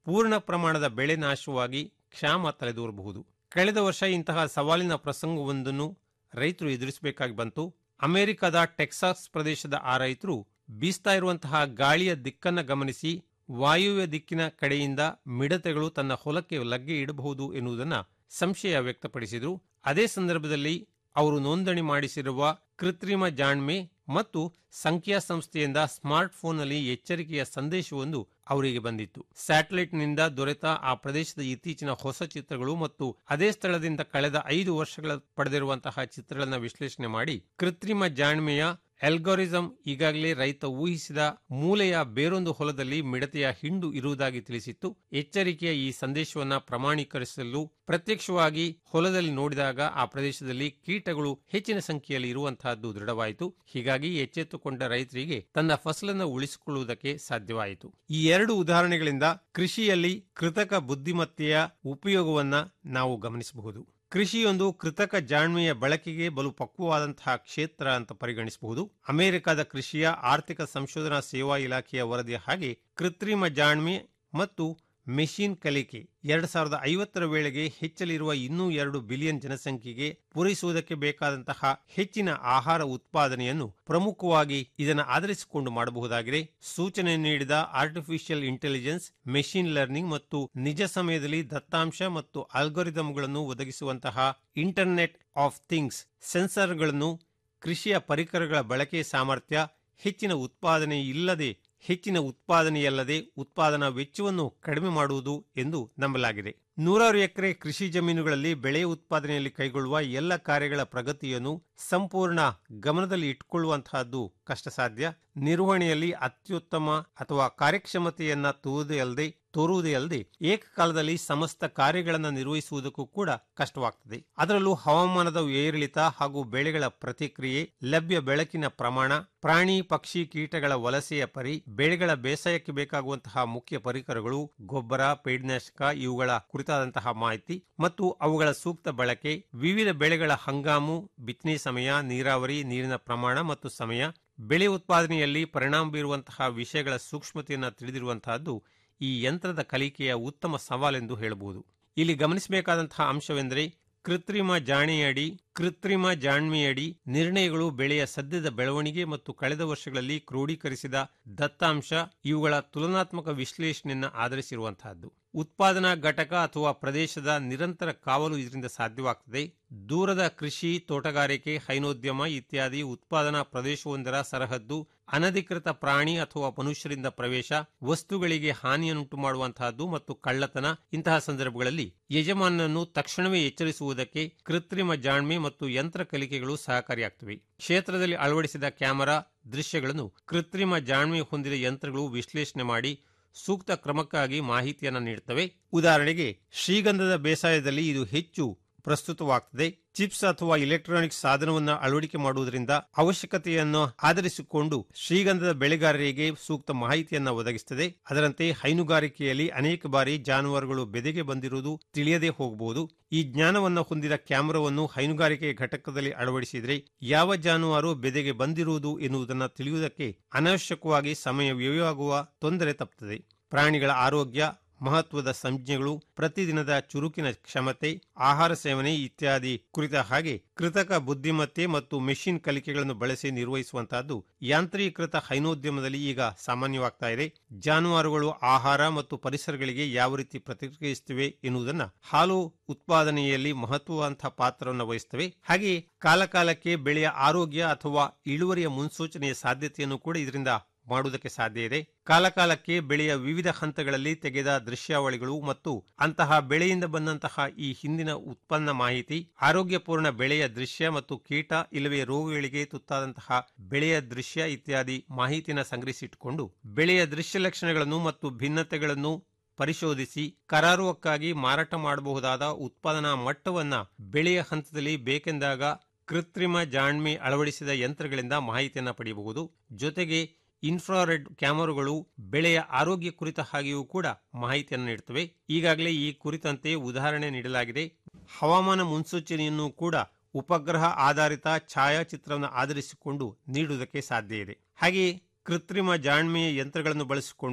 ಪೂರ್ಣ ಪ್ರಮಾಣದ ಬೆಳೆ ನಾಶವಾಗಿ ಕ್ಷಾಮ ತಲೆದೂರಬಹುದು ಕಳೆದ ವರ್ಷ ಇಂತಹ ಸವಾಲಿನ ಪ್ರಸಂಗವೊಂದನ್ನು ರೈತರು ಎದುರಿಸಬೇಕಾಗಿ ಬಂತು ಅಮೆರಿಕದ ಟೆಕ್ಸಾಸ್ ಪ್ರದೇಶದ ಆ ರೈತರು ಬೀಸ್ತಾ ಇರುವಂತಹ ಗಾಳಿಯ ದಿಕ್ಕನ್ನ ಗಮನಿಸಿ ವಾಯುವ್ಯ ದಿಕ್ಕಿನ ಕಡೆಯಿಂದ ಮಿಡತೆಗಳು ತನ್ನ ಹೊಲಕ್ಕೆ ಲಗ್ಗೆ ಇಡಬಹುದು ಎನ್ನುವುದನ್ನ ಸಂಶಯ ವ್ಯಕ್ತಪಡಿಸಿದರು ಅದೇ ಸಂದರ್ಭದಲ್ಲಿ ಅವರು ನೋಂದಣಿ ಮಾಡಿಸಿರುವ ಕೃತ್ರಿಮ ಜಾಣ್ಮೆ ಮತ್ತು ಸಂಖ್ಯಾ ಸಂಸ್ಥೆಯಿಂದ ಸ್ಮಾರ್ಟ್ ಫೋನ್ನಲ್ಲಿ ಎಚ್ಚರಿಕೆಯ ಸಂದೇಶವೊಂದು ಅವರಿಗೆ ಬಂದಿತ್ತು ಸ್ಯಾಟಲೈಟ್ನಿಂದ ದೊರೆತ ಆ ಪ್ರದೇಶದ ಇತ್ತೀಚಿನ ಹೊಸ ಚಿತ್ರಗಳು ಮತ್ತು ಅದೇ ಸ್ಥಳದಿಂದ ಕಳೆದ ಐದು ವರ್ಷಗಳ ಪಡೆದಿರುವಂತಹ ಚಿತ್ರಗಳನ್ನು ವಿಶ್ಲೇಷಣೆ ಮಾಡಿ ಕೃತ್ರಿಮ ಜಾಣ್ಮೆಯ ಅಲ್ಗೋರಿಸಂ ಈಗಾಗಲೇ ರೈತ ಊಹಿಸಿದ ಮೂಲೆಯ ಬೇರೊಂದು ಹೊಲದಲ್ಲಿ ಮಿಡತೆಯ ಹಿಂಡು ಇರುವುದಾಗಿ ತಿಳಿಸಿತ್ತು ಎಚ್ಚರಿಕೆಯ ಈ ಸಂದೇಶವನ್ನ ಪ್ರಮಾಣೀಕರಿಸಲು ಪ್ರತ್ಯಕ್ಷವಾಗಿ ಹೊಲದಲ್ಲಿ ನೋಡಿದಾಗ ಆ ಪ್ರದೇಶದಲ್ಲಿ ಕೀಟಗಳು ಹೆಚ್ಚಿನ ಸಂಖ್ಯೆಯಲ್ಲಿ ಇರುವಂತಹದ್ದು ದೃಢವಾಯಿತು ಹೀಗಾಗಿ ಎಚ್ಚೆತ್ತುಕೊಂಡ ರೈತರಿಗೆ ತನ್ನ ಫಸಲನ್ನು ಉಳಿಸಿಕೊಳ್ಳುವುದಕ್ಕೆ ಸಾಧ್ಯವಾಯಿತು ಈ ಎರಡು ಉದಾಹರಣೆಗಳಿಂದ ಕೃಷಿಯಲ್ಲಿ ಕೃತಕ ಬುದ್ಧಿಮತ್ತೆಯ ಉಪಯೋಗವನ್ನ ನಾವು ಗಮನಿಸಬಹುದು ಕೃಷಿಯೊಂದು ಕೃತಕ ಜಾಣ್ಮೆಯ ಬಳಕೆಗೆ ಬಲು ಪಕ್ವವಾದಂತಹ ಕ್ಷೇತ್ರ ಅಂತ ಪರಿಗಣಿಸಬಹುದು ಅಮೆರಿಕದ ಕೃಷಿಯ ಆರ್ಥಿಕ ಸಂಶೋಧನಾ ಸೇವಾ ಇಲಾಖೆಯ ವರದಿಯ ಹಾಗೆ ಕೃತ್ರಿಮ ಜಾಣ್ಮೆ ಮತ್ತು ಮೆಷಿನ್ ಕಲಿಕೆ ಎರಡ್ ಸಾವಿರದ ಐವತ್ತರ ವೇಳೆಗೆ ಹೆಚ್ಚಲಿರುವ ಇನ್ನೂ ಎರಡು ಬಿಲಿಯನ್ ಜನಸಂಖ್ಯೆಗೆ ಪೂರೈಸುವುದಕ್ಕೆ ಬೇಕಾದಂತಹ ಹೆಚ್ಚಿನ ಆಹಾರ ಉತ್ಪಾದನೆಯನ್ನು ಪ್ರಮುಖವಾಗಿ ಇದನ್ನು ಆಧರಿಸಿಕೊಂಡು ಮಾಡಬಹುದಾಗಿದೆ ಸೂಚನೆ ನೀಡಿದ ಆರ್ಟಿಫಿಷಿಯಲ್ ಇಂಟೆಲಿಜೆನ್ಸ್ ಮೆಷಿನ್ ಲರ್ನಿಂಗ್ ಮತ್ತು ನಿಜ ಸಮಯದಲ್ಲಿ ದತ್ತಾಂಶ ಮತ್ತು ಅಲ್ಗೊರಿದಮ್ಗಳನ್ನು ಒದಗಿಸುವಂತಹ ಇಂಟರ್ನೆಟ್ ಆಫ್ ಥಿಂಗ್ಸ್ ಸೆನ್ಸರ್ಗಳನ್ನು ಕೃಷಿಯ ಪರಿಕರಗಳ ಬಳಕೆ ಸಾಮರ್ಥ್ಯ ಹೆಚ್ಚಿನ ಉತ್ಪಾದನೆ ಇಲ್ಲದೆ ಹೆಚ್ಚಿನ ಉತ್ಪಾದನೆಯಲ್ಲದೆ ಉತ್ಪಾದನಾ ವೆಚ್ಚವನ್ನು ಕಡಿಮೆ ಮಾಡುವುದು ಎಂದು ನಂಬಲಾಗಿದೆ ನೂರಾರು ಎಕರೆ ಕೃಷಿ ಜಮೀನುಗಳಲ್ಲಿ ಬೆಳೆ ಉತ್ಪಾದನೆಯಲ್ಲಿ ಕೈಗೊಳ್ಳುವ ಎಲ್ಲ ಕಾರ್ಯಗಳ ಪ್ರಗತಿಯನ್ನು ಸಂಪೂರ್ಣ ಗಮನದಲ್ಲಿ ಇಟ್ಟುಕೊಳ್ಳುವಂತಹದ್ದು ಕಷ್ಟ ಸಾಧ್ಯ ನಿರ್ವಹಣೆಯಲ್ಲಿ ಅತ್ಯುತ್ತಮ ಅಥವಾ ಕಾರ್ಯಕ್ಷಮತೆಯನ್ನ ತೋರುವುದೇ ಅಲ್ಲದೆ ತೋರುವುದೇ ಅಲ್ಲದೆ ಏಕಕಾಲದಲ್ಲಿ ಸಮಸ್ತ ಕಾರ್ಯಗಳನ್ನು ನಿರ್ವಹಿಸುವುದಕ್ಕೂ ಕೂಡ ಕಷ್ಟವಾಗ್ತದೆ ಅದರಲ್ಲೂ ಹವಾಮಾನದ ಏರಿಳಿತ ಹಾಗೂ ಬೆಳೆಗಳ ಪ್ರತಿಕ್ರಿಯೆ ಲಭ್ಯ ಬೆಳಕಿನ ಪ್ರಮಾಣ ಪ್ರಾಣಿ ಪಕ್ಷಿ ಕೀಟಗಳ ವಲಸೆಯ ಪರಿ ಬೆಳೆಗಳ ಬೇಸಾಯಕ್ಕೆ ಬೇಕಾಗುವಂತಹ ಮುಖ್ಯ ಪರಿಕರಗಳು ಗೊಬ್ಬರ ಪೇಡ್ನಾಶಕ ಇವುಗಳ ಕುರಿತಾದಂತಹ ಮಾಹಿತಿ ಮತ್ತು ಅವುಗಳ ಸೂಕ್ತ ಬಳಕೆ ವಿವಿಧ ಬೆಳೆಗಳ ಹಂಗಾಮು ಬಿತ್ತನೆ ಸಮಯ ನೀರಾವರಿ ನೀರಿನ ಪ್ರಮಾಣ ಮತ್ತು ಸಮಯ ಬೆಳೆ ಉತ್ಪಾದನೆಯಲ್ಲಿ ಪರಿಣಾಮ ಬೀರುವಂತಹ ವಿಷಯಗಳ ಸೂಕ್ಷ್ಮತೆಯನ್ನು ತಿಳಿದಿರುವಂತಹದ್ದು ಈ ಯಂತ್ರದ ಕಲಿಕೆಯ ಉತ್ತಮ ಸವಾಲೆಂದು ಹೇಳಬಹುದು ಇಲ್ಲಿ ಗಮನಿಸಬೇಕಾದಂತಹ ಅಂಶವೆಂದರೆ ಕೃತ್ರಿಮ ಜಾಣೆಯಡಿ ಕೃತ್ರಿಮ ಜಾಣ್ಮೆಯಡಿ ನಿರ್ಣಯಗಳು ಬೆಳೆಯ ಸದ್ಯದ ಬೆಳವಣಿಗೆ ಮತ್ತು ಕಳೆದ ವರ್ಷಗಳಲ್ಲಿ ಕ್ರೋಢೀಕರಿಸಿದ ದತ್ತಾಂಶ ಇವುಗಳ ತುಲನಾತ್ಮಕ ವಿಶ್ಲೇಷಣೆಯನ್ನು ಆಧರಿಸಿರುವಂತಹದ್ದು ಉತ್ಪಾದನಾ ಘಟಕ ಅಥವಾ ಪ್ರದೇಶದ ನಿರಂತರ ಕಾವಲು ಇದರಿಂದ ಸಾಧ್ಯವಾಗ್ತದೆ ದೂರದ ಕೃಷಿ ತೋಟಗಾರಿಕೆ ಹೈನೋದ್ಯಮ ಇತ್ಯಾದಿ ಉತ್ಪಾದನಾ ಪ್ರದೇಶವೊಂದರ ಸರಹದ್ದು ಅನಧಿಕೃತ ಪ್ರಾಣಿ ಅಥವಾ ಮನುಷ್ಯರಿಂದ ಪ್ರವೇಶ ವಸ್ತುಗಳಿಗೆ ಹಾನಿಯನ್ನುಂಟು ಮಾಡುವಂತಹದ್ದು ಮತ್ತು ಕಳ್ಳತನ ಇಂತಹ ಸಂದರ್ಭಗಳಲ್ಲಿ ಯಜಮಾನನನ್ನು ತಕ್ಷಣವೇ ಎಚ್ಚರಿಸುವುದಕ್ಕೆ ಕೃತ್ರಿಮ ಜಾಣ್ಮೆ ಮತ್ತು ಯಂತ್ರ ಕಲಿಕೆಗಳು ಸಹಕಾರಿಯಾಗ್ತವೆ ಕ್ಷೇತ್ರದಲ್ಲಿ ಅಳವಡಿಸಿದ ಕ್ಯಾಮೆರಾ ದೃಶ್ಯಗಳನ್ನು ಕೃತ್ರಿಮ ಜಾಣ್ಮೆ ಹೊಂದಿದ ಯಂತ್ರಗಳು ವಿಶ್ಲೇಷಣೆ ಮಾಡಿ ಸೂಕ್ತ ಕ್ರಮಕ್ಕಾಗಿ ಮಾಹಿತಿಯನ್ನು ನೀಡುತ್ತವೆ ಉದಾಹರಣೆಗೆ ಶ್ರೀಗಂಧದ ಬೇಸಾಯದಲ್ಲಿ ಇದು ಹೆಚ್ಚು ಪ್ರಸ್ತುತವಾಗ್ತದೆ ಚಿಪ್ಸ್ ಅಥವಾ ಇಲೆಕ್ಟ್ರಾನಿಕ್ ಸಾಧನವನ್ನು ಅಳವಡಿಕೆ ಮಾಡುವುದರಿಂದ ಅವಶ್ಯಕತೆಯನ್ನು ಆಧರಿಸಿಕೊಂಡು ಶ್ರೀಗಂಧದ ಬೆಳೆಗಾರರಿಗೆ ಸೂಕ್ತ ಮಾಹಿತಿಯನ್ನು ಒದಗಿಸುತ್ತದೆ ಅದರಂತೆ ಹೈನುಗಾರಿಕೆಯಲ್ಲಿ ಅನೇಕ ಬಾರಿ ಜಾನುವಾರುಗಳು ಬೆದೆಗೆ ಬಂದಿರುವುದು ತಿಳಿಯದೇ ಹೋಗಬಹುದು ಈ ಜ್ಞಾನವನ್ನು ಹೊಂದಿದ ಕ್ಯಾಮೆರಾವನ್ನು ಹೈನುಗಾರಿಕೆ ಘಟಕದಲ್ಲಿ ಅಳವಡಿಸಿದರೆ ಯಾವ ಜಾನುವಾರು ಬೆದೆಗೆ ಬಂದಿರುವುದು ಎನ್ನುವುದನ್ನು ತಿಳಿಯುವುದಕ್ಕೆ ಅನಾವಶ್ಯಕವಾಗಿ ಸಮಯ ವ್ಯಯವಾಗುವ ತೊಂದರೆ ತಪ್ಪುತ್ತದೆ ಪ್ರಾಣಿಗಳ ಆರೋಗ್ಯ ಮಹತ್ವದ ಸಂಜ್ಞೆಗಳು ಪ್ರತಿದಿನದ ಚುರುಕಿನ ಕ್ಷಮತೆ ಆಹಾರ ಸೇವನೆ ಇತ್ಯಾದಿ ಕುರಿತ ಹಾಗೆ ಕೃತಕ ಬುದ್ಧಿಮತ್ತೆ ಮತ್ತು ಮೆಷಿನ್ ಕಲಿಕೆಗಳನ್ನು ಬಳಸಿ ನಿರ್ವಹಿಸುವಂತಹದ್ದು ಯಾಂತ್ರೀಕೃತ ಹೈನೋದ್ಯಮದಲ್ಲಿ ಈಗ ಸಾಮಾನ್ಯವಾಗ್ತಾ ಇದೆ ಜಾನುವಾರುಗಳು ಆಹಾರ ಮತ್ತು ಪರಿಸರಗಳಿಗೆ ಯಾವ ರೀತಿ ಪ್ರತಿಕ್ರಿಯಿಸುತ್ತವೆ ಎನ್ನುವುದನ್ನ ಹಾಲು ಉತ್ಪಾದನೆಯಲ್ಲಿ ಮಹತ್ವವಂತಹ ಪಾತ್ರವನ್ನು ವಹಿಸುತ್ತವೆ ಹಾಗೆ ಕಾಲಕಾಲಕ್ಕೆ ಬೆಳೆಯ ಆರೋಗ್ಯ ಅಥವಾ ಇಳುವರಿಯ ಮುನ್ಸೂಚನೆಯ ಸಾಧ್ಯತೆಯನ್ನು ಕೂಡ ಇದರಿಂದ ಮಾಡುವುದಕ್ಕೆ ಸಾಧ್ಯ ಇದೆ ಕಾಲಕಾಲಕ್ಕೆ ಬೆಳೆಯ ವಿವಿಧ ಹಂತಗಳಲ್ಲಿ ತೆಗೆದ ದೃಶ್ಯಾವಳಿಗಳು ಮತ್ತು ಅಂತಹ ಬೆಳೆಯಿಂದ ಬಂದಂತಹ ಈ ಹಿಂದಿನ ಉತ್ಪನ್ನ ಮಾಹಿತಿ ಆರೋಗ್ಯಪೂರ್ಣ ಬೆಳೆಯ ದೃಶ್ಯ ಮತ್ತು ಕೀಟ ಇಲ್ಲವೇ ರೋಗಗಳಿಗೆ ತುತ್ತಾದಂತಹ ಬೆಳೆಯ ದೃಶ್ಯ ಇತ್ಯಾದಿ ಮಾಹಿತಿಯನ್ನು ಸಂಗ್ರಹಿಸಿಟ್ಟುಕೊಂಡು ಬೆಳೆಯ ದೃಶ್ಯ ಲಕ್ಷಣಗಳನ್ನು ಮತ್ತು ಭಿನ್ನತೆಗಳನ್ನು ಪರಿಶೋಧಿಸಿ ಕರಾರುವಕ್ಕಾಗಿ ಮಾರಾಟ ಮಾಡಬಹುದಾದ ಉತ್ಪಾದನಾ ಮಟ್ಟವನ್ನ ಬೆಳೆಯ ಹಂತದಲ್ಲಿ ಬೇಕೆಂದಾಗ ಕೃತ್ರಿಮ ಜಾಣ್ಮೆ ಅಳವಡಿಸಿದ ಯಂತ್ರಗಳಿಂದ ಮಾಹಿತಿಯನ್ನು ಪಡೆಯಬಹುದು ಜೊತೆಗೆ ಇನ್ಫ್ರಾರೆಡ್ ಕ್ಯಾಮರಾಗಳು ಬೆಳೆಯ ಆರೋಗ್ಯ ಕುರಿತ ಹಾಗೆಯೂ ಕೂಡ ಮಾಹಿತಿಯನ್ನು ನೀಡುತ್ತವೆ ಈಗಾಗಲೇ ಈ ಕುರಿತಂತೆ ಉದಾಹರಣೆ ನೀಡಲಾಗಿದೆ ಹವಾಮಾನ ಮುನ್ಸೂಚನೆಯನ್ನು ಕೂಡ ಉಪಗ್ರಹ ಆಧಾರಿತ ಛಾಯಾಚಿತ್ರವನ್ನು ಆಧರಿಸಿಕೊಂಡು ನೀಡುವುದಕ್ಕೆ ಸಾಧ್ಯ ಇದೆ ಹಾಗೆಯೇ ಕೃತ್ರಿಮ ಜಾಣ್ಮೆಯ ಯಂತ್ರಗಳನ್ನು ಬಳಸಿಕೊಂಡು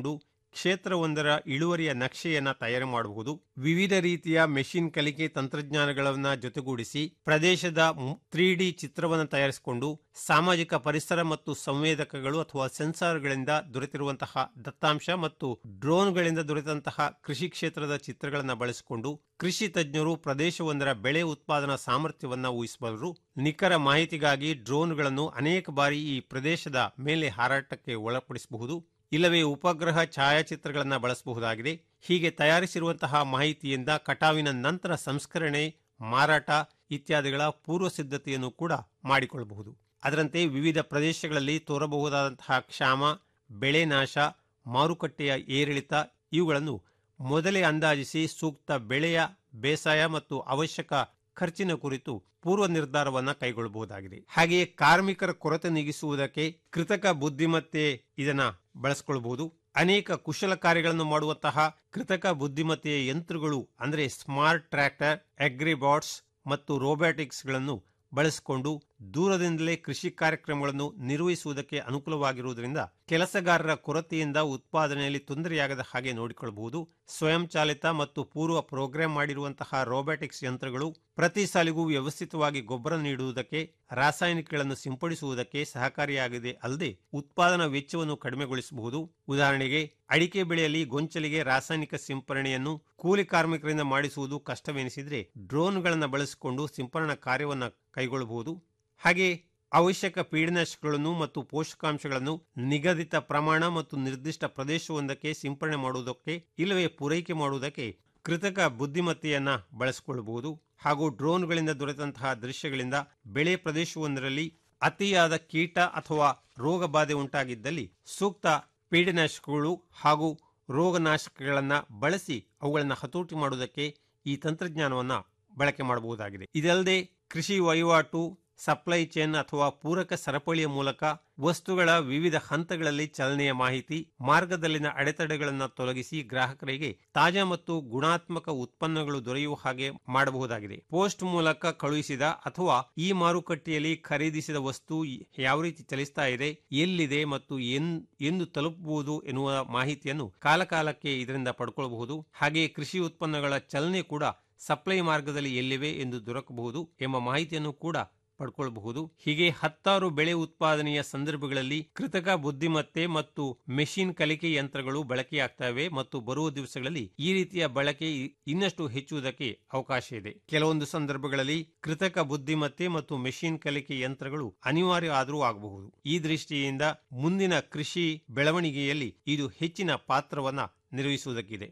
ಕ್ಷೇತ್ರವೊಂದರ ಇಳುವರಿಯ ನಕ್ಷೆಯನ್ನ ತಯಾರು ಮಾಡಬಹುದು ವಿವಿಧ ರೀತಿಯ ಮೆಷಿನ್ ಕಲಿಕೆ ತಂತ್ರಜ್ಞಾನಗಳನ್ನ ಜೊತೆಗೂಡಿಸಿ ಪ್ರದೇಶದ ತ್ರೀ ಡಿ ಚಿತ್ರವನ್ನು ತಯಾರಿಸಿಕೊಂಡು ಸಾಮಾಜಿಕ ಪರಿಸರ ಮತ್ತು ಸಂವೇದಕಗಳು ಅಥವಾ ಸೆನ್ಸಾರ್ಗಳಿಂದ ದೊರೆತಿರುವಂತಹ ದತ್ತಾಂಶ ಮತ್ತು ಡ್ರೋನ್ಗಳಿಂದ ದೊರೆತಂತಹ ಕೃಷಿ ಕ್ಷೇತ್ರದ ಚಿತ್ರಗಳನ್ನು ಬಳಸಿಕೊಂಡು ಕೃಷಿ ತಜ್ಞರು ಪ್ರದೇಶವೊಂದರ ಬೆಳೆ ಉತ್ಪಾದನಾ ಸಾಮರ್ಥ್ಯವನ್ನ ಊಹಿಸಬಲ್ಲರು ನಿಖರ ಮಾಹಿತಿಗಾಗಿ ಡ್ರೋನ್ಗಳನ್ನು ಅನೇಕ ಬಾರಿ ಈ ಪ್ರದೇಶದ ಮೇಲೆ ಹಾರಾಟಕ್ಕೆ ಒಳಪಡಿಸಬಹುದು ಇಲ್ಲವೇ ಉಪಗ್ರಹ ಛಾಯಾಚಿತ್ರಗಳನ್ನು ಬಳಸಬಹುದಾಗಿದೆ ಹೀಗೆ ತಯಾರಿಸಿರುವಂತಹ ಮಾಹಿತಿಯಿಂದ ಕಟಾವಿನ ನಂತರ ಸಂಸ್ಕರಣೆ ಮಾರಾಟ ಇತ್ಯಾದಿಗಳ ಪೂರ್ವ ಸಿದ್ಧತೆಯನ್ನು ಕೂಡ ಮಾಡಿಕೊಳ್ಳಬಹುದು ಅದರಂತೆ ವಿವಿಧ ಪ್ರದೇಶಗಳಲ್ಲಿ ತೋರಬಹುದಾದಂತಹ ಕ್ಷಾಮ ಬೆಳೆ ನಾಶ ಮಾರುಕಟ್ಟೆಯ ಏರಿಳಿತ ಇವುಗಳನ್ನು ಮೊದಲೇ ಅಂದಾಜಿಸಿ ಸೂಕ್ತ ಬೆಳೆಯ ಬೇಸಾಯ ಮತ್ತು ಅವಶ್ಯಕ ಖರ್ಚಿನ ಕುರಿತು ಪೂರ್ವ ನಿರ್ಧಾರವನ್ನ ಕೈಗೊಳ್ಳಬಹುದಾಗಿದೆ ಹಾಗೆಯೇ ಕಾರ್ಮಿಕರ ಕೊರತೆ ನೀಗಿಸುವುದಕ್ಕೆ ಕೃತಕ ಬುದ್ಧಿಮತ್ತೆ ಇದನ್ನ ಬಳಸಿಕೊಳ್ಳಬಹುದು ಅನೇಕ ಕುಶಲ ಕಾರ್ಯಗಳನ್ನು ಮಾಡುವಂತಹ ಕೃತಕ ಬುದ್ಧಿಮತ್ತೆಯ ಯಂತ್ರಗಳು ಅಂದರೆ ಸ್ಮಾರ್ಟ್ ಟ್ರ್ಯಾಕ್ಟರ್ ಅಗ್ರಿಬಾಟ್ಸ್ ಮತ್ತು ರೋಬೋಟಿಕ್ಸ್ ಗಳನ್ನು ಬಳಸಿಕೊಂಡು ದೂರದಿಂದಲೇ ಕೃಷಿ ಕಾರ್ಯಕ್ರಮಗಳನ್ನು ನಿರ್ವಹಿಸುವುದಕ್ಕೆ ಅನುಕೂಲವಾಗಿರುವುದರಿಂದ ಕೆಲಸಗಾರರ ಕೊರತೆಯಿಂದ ಉತ್ಪಾದನೆಯಲ್ಲಿ ತೊಂದರೆಯಾಗದ ಹಾಗೆ ನೋಡಿಕೊಳ್ಳಬಹುದು ಸ್ವಯಂಚಾಲಿತ ಮತ್ತು ಪೂರ್ವ ಪ್ರೋಗ್ರಾಂ ಮಾಡಿರುವಂತಹ ರೋಬೋಟಿಕ್ಸ್ ಯಂತ್ರಗಳು ಪ್ರತಿ ಸಾಲಿಗೂ ವ್ಯವಸ್ಥಿತವಾಗಿ ಗೊಬ್ಬರ ನೀಡುವುದಕ್ಕೆ ರಾಸಾಯನಿಕಗಳನ್ನು ಸಿಂಪಡಿಸುವುದಕ್ಕೆ ಸಹಕಾರಿಯಾಗಿದೆ ಅಲ್ಲದೆ ಉತ್ಪಾದನಾ ವೆಚ್ಚವನ್ನು ಕಡಿಮೆಗೊಳಿಸಬಹುದು ಉದಾಹರಣೆಗೆ ಅಡಿಕೆ ಬೆಳೆಯಲ್ಲಿ ಗೊಂಚಲಿಗೆ ರಾಸಾಯನಿಕ ಸಿಂಪರಣೆಯನ್ನು ಕೂಲಿ ಕಾರ್ಮಿಕರಿಂದ ಮಾಡಿಸುವುದು ಕಷ್ಟವೆನಿಸಿದ್ರೆ ಡ್ರೋನ್ಗಳನ್ನು ಬಳಸಿಕೊಂಡು ಸಿಂಪರಣಾ ಕಾರ್ಯವನ್ನು ಕೈಗೊಳ್ಳಬಹುದು ಹಾಗೆ ಅವಶ್ಯಕ ಪೀಡನಾಶಕಗಳನ್ನು ಮತ್ತು ಪೋಷಕಾಂಶಗಳನ್ನು ನಿಗದಿತ ಪ್ರಮಾಣ ಮತ್ತು ನಿರ್ದಿಷ್ಟ ಪ್ರದೇಶವೊಂದಕ್ಕೆ ಸಿಂಪರಣೆ ಮಾಡುವುದಕ್ಕೆ ಇಲ್ಲವೇ ಪೂರೈಕೆ ಮಾಡುವುದಕ್ಕೆ ಕೃತಕ ಬುದ್ಧಿಮತ್ತೆಯನ್ನ ಬಳಸಿಕೊಳ್ಳಬಹುದು ಹಾಗೂ ಡ್ರೋನ್ಗಳಿಂದ ದೊರೆತಂತಹ ದೃಶ್ಯಗಳಿಂದ ಬೆಳೆ ಪ್ರದೇಶವೊಂದರಲ್ಲಿ ಅತಿಯಾದ ಕೀಟ ಅಥವಾ ರೋಗ ಬಾಧೆ ಉಂಟಾಗಿದ್ದಲ್ಲಿ ಸೂಕ್ತ ಪೀಡನಾಶಕಗಳು ಹಾಗೂ ರೋಗನಾಶಕಗಳನ್ನು ಬಳಸಿ ಅವುಗಳನ್ನು ಹತೋಟಿ ಮಾಡುವುದಕ್ಕೆ ಈ ತಂತ್ರಜ್ಞಾನವನ್ನು ಬಳಕೆ ಮಾಡಬಹುದಾಗಿದೆ ಇದಲ್ಲದೆ ಕೃಷಿ ವಹಿವಾಟು ಸಪ್ಲೈ ಚೈನ್ ಅಥವಾ ಪೂರಕ ಸರಪಳಿಯ ಮೂಲಕ ವಸ್ತುಗಳ ವಿವಿಧ ಹಂತಗಳಲ್ಲಿ ಚಲನೆಯ ಮಾಹಿತಿ ಮಾರ್ಗದಲ್ಲಿನ ಅಡೆತಡೆಗಳನ್ನು ತೊಲಗಿಸಿ ಗ್ರಾಹಕರಿಗೆ ತಾಜಾ ಮತ್ತು ಗುಣಾತ್ಮಕ ಉತ್ಪನ್ನಗಳು ದೊರೆಯುವ ಹಾಗೆ ಮಾಡಬಹುದಾಗಿದೆ ಪೋಸ್ಟ್ ಮೂಲಕ ಕಳುಹಿಸಿದ ಅಥವಾ ಈ ಮಾರುಕಟ್ಟೆಯಲ್ಲಿ ಖರೀದಿಸಿದ ವಸ್ತು ಯಾವ ರೀತಿ ಚಲಿಸ್ತಾ ಇದೆ ಎಲ್ಲಿದೆ ಮತ್ತು ಎಂದು ತಲುಪಬಹುದು ಎನ್ನುವ ಮಾಹಿತಿಯನ್ನು ಕಾಲಕಾಲಕ್ಕೆ ಇದರಿಂದ ಪಡ್ಕೊಳ್ಳಬಹುದು ಹಾಗೆಯೇ ಕೃಷಿ ಉತ್ಪನ್ನಗಳ ಚಲನೆ ಕೂಡ ಸಪ್ಲೈ ಮಾರ್ಗದಲ್ಲಿ ಎಲ್ಲಿವೆ ಎಂದು ದೊರಕಬಹುದು ಎಂಬ ಮಾಹಿತಿಯನ್ನು ಕೂಡ ಪಡ್ಕೊಳ್ಬಹುದು ಹೀಗೆ ಹತ್ತಾರು ಬೆಳೆ ಉತ್ಪಾದನೆಯ ಸಂದರ್ಭಗಳಲ್ಲಿ ಕೃತಕ ಬುದ್ಧಿಮತ್ತೆ ಮತ್ತು ಮೆಷಿನ್ ಕಲಿಕೆ ಯಂತ್ರಗಳು ಬಳಕೆಯಾಗ್ತವೆ ಮತ್ತು ಬರುವ ದಿವಸಗಳಲ್ಲಿ ಈ ರೀತಿಯ ಬಳಕೆ ಇನ್ನಷ್ಟು ಹೆಚ್ಚುವುದಕ್ಕೆ ಅವಕಾಶ ಇದೆ ಕೆಲವೊಂದು ಸಂದರ್ಭಗಳಲ್ಲಿ ಕೃತಕ ಬುದ್ಧಿಮತ್ತೆ ಮತ್ತು ಮೆಷಿನ್ ಕಲಿಕೆ ಯಂತ್ರಗಳು ಅನಿವಾರ್ಯ ಆದರೂ ಆಗಬಹುದು ಈ ದೃಷ್ಟಿಯಿಂದ ಮುಂದಿನ ಕೃಷಿ ಬೆಳವಣಿಗೆಯಲ್ಲಿ ಇದು ಹೆಚ್ಚಿನ ಪಾತ್ರವನ್ನ ನಿರ್ವಹಿಸುವುದಕ್ಕಿದೆ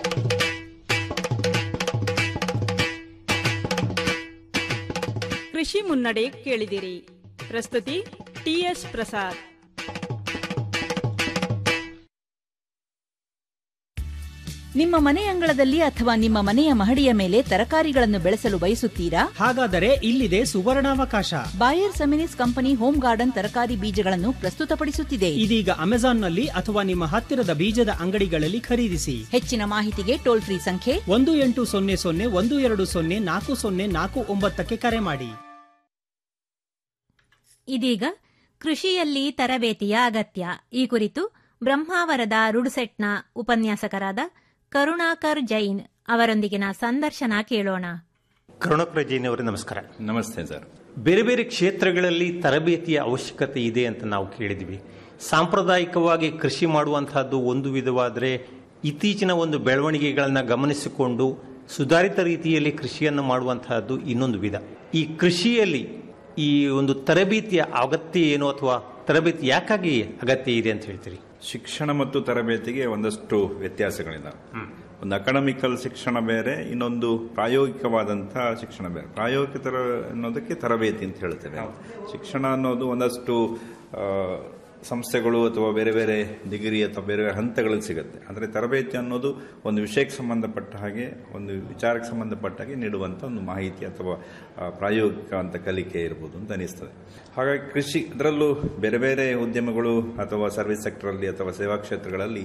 ಕೃಷಿ ಮುನ್ನಡೆ ಕೇಳಿದಿರಿ ಪ್ರಸ್ತುತಿ ಟಿಎಸ್ ಪ್ರಸಾದ್ ನಿಮ್ಮ ಮನೆ ಅಂಗಳದಲ್ಲಿ ಅಥವಾ ನಿಮ್ಮ ಮನೆಯ ಮಹಡಿಯ ಮೇಲೆ ತರಕಾರಿಗಳನ್ನು ಬೆಳೆಸಲು ಬಯಸುತ್ತೀರಾ ಹಾಗಾದರೆ ಇಲ್ಲಿದೆ ಸುವರ್ಣಾವಕಾಶ Bayer Seminis company home garden ತರಕಾರಿ ಬೀಜಗಳನ್ನು ಪ್ರಸ್ತುತಪಡಿಸುತ್ತಿದೆ ಇದೀಗ ಅಮೆಜಾನ್ನಲ್ಲಿ ಅಥವಾ ನಿಮ್ಮ ಹತ್ತಿರದ ಬೀಜದ ಅಂಗಡಿಗಳಲ್ಲಿ ಖರೀದಿಸಿ ಹೆಚ್ಚಿನ ಮಾಹಿತಿಗೆ ಟೋಲ್ ಫ್ರೀ ಸಂಖ್ಯೆ ಒಂದು ಎಂಟು ಸೊನ್ನೆ ಸೊನ್ನೆ ಒಂದು ಎರಡು ಸೊನ್ನೆ ನಾಲ್ಕು ಸೊನ್ನೆ ನಾಲ್ಕು ಒಂಬತ್ತಕ್ಕೆ ಕರೆ ಮಾಡಿ ಇದೀಗ ಕೃಷಿಯಲ್ಲಿ ತರಬೇತಿಯ ಅಗತ್ಯ ಈ ಕುರಿತು ಬ್ರಹ್ಮಾವರದ ರುಡ್ಸೆಟ್ನ ಉಪನ್ಯಾಸಕರಾದ ಕರುಣಾಕರ್ ಜೈನ್ ಅವರೊಂದಿಗಿನ ಸಂದರ್ಶನ ಕೇಳೋಣ ಕರುಣಾಕರ ಜೈನ್ ಅವರೇ ನಮಸ್ಕಾರ ನಮಸ್ತೆ ಸರ್ ಬೇರೆ ಬೇರೆ ಕ್ಷೇತ್ರಗಳಲ್ಲಿ ತರಬೇತಿಯ ಅವಶ್ಯಕತೆ ಇದೆ ಅಂತ ನಾವು ಕೇಳಿದ್ವಿ ಸಾಂಪ್ರದಾಯಿಕವಾಗಿ ಕೃಷಿ ಮಾಡುವಂತಹದ್ದು ಒಂದು ವಿಧವಾದರೆ ಇತ್ತೀಚಿನ ಒಂದು ಬೆಳವಣಿಗೆಗಳನ್ನು ಗಮನಿಸಿಕೊಂಡು ಸುಧಾರಿತ ರೀತಿಯಲ್ಲಿ ಕೃಷಿಯನ್ನು ಮಾಡುವಂತಹದ್ದು ಇನ್ನೊಂದು ವಿಧ ಈ ಕೃಷಿಯಲ್ಲಿ ಈ ಒಂದು ತರಬೇತಿಯ ಅಗತ್ಯ ಏನು ಅಥವಾ ತರಬೇತಿ ಯಾಕಾಗಿ ಅಗತ್ಯ ಇದೆ ಅಂತ ಹೇಳ್ತೀರಿ ಶಿಕ್ಷಣ ಮತ್ತು ತರಬೇತಿಗೆ ಒಂದಷ್ಟು ವ್ಯತ್ಯಾಸಗಳಿದ್ದಾವೆ ಒಂದು ಅಕಾಡೆಮಿಕಲ್ ಶಿಕ್ಷಣ ಬೇರೆ ಇನ್ನೊಂದು ಪ್ರಾಯೋಗಿಕವಾದಂತಹ ಶಿಕ್ಷಣ ಬೇರೆ ಪ್ರಾಯೋಗಿಕ ತರ ಅನ್ನೋದಕ್ಕೆ ತರಬೇತಿ ಅಂತ ಹೇಳ್ತೇವೆ ಶಿಕ್ಷಣ ಅನ್ನೋದು ಒಂದಷ್ಟು ಆ, ಸಂಸ್ಥೆಗಳು ಅಥವಾ ಬೇರೆ ಬೇರೆ ಡಿಗ್ರಿ ಅಥವಾ ಬೇರೆ ಬೇರೆ ಹಂತಗಳಲ್ಲಿ ಸಿಗುತ್ತೆ ಅಂದರೆ ತರಬೇತಿ ಅನ್ನೋದು ಒಂದು ವಿಷಯಕ್ಕೆ ಸಂಬಂಧಪಟ್ಟ ಹಾಗೆ ಒಂದು ವಿಚಾರಕ್ಕೆ ಸಂಬಂಧಪಟ್ಟ ಹಾಗೆ ನೀಡುವಂಥ ಒಂದು ಮಾಹಿತಿ ಅಥವಾ ಆ, ಪ್ರಾಯೋಗಿಕ ಅಂತ ಕಲಿಕೆ ಇರ್ಬೋದು ಅಂತ ಅನಿಸ್ತದೆ ಹಾಗಾಗಿ ಕೃಷಿ ಅದರಲ್ಲೂ ಬೇರೆ ಬೇರೆ ಉದ್ಯಮಗಳು ಅಥವಾ ಸರ್ವಿಸ್ ಸೆಕ್ಟರಲ್ಲಿ ಅಥವಾ ಸೇವಾ ಕ್ಷೇತ್ರಗಳಲ್ಲಿ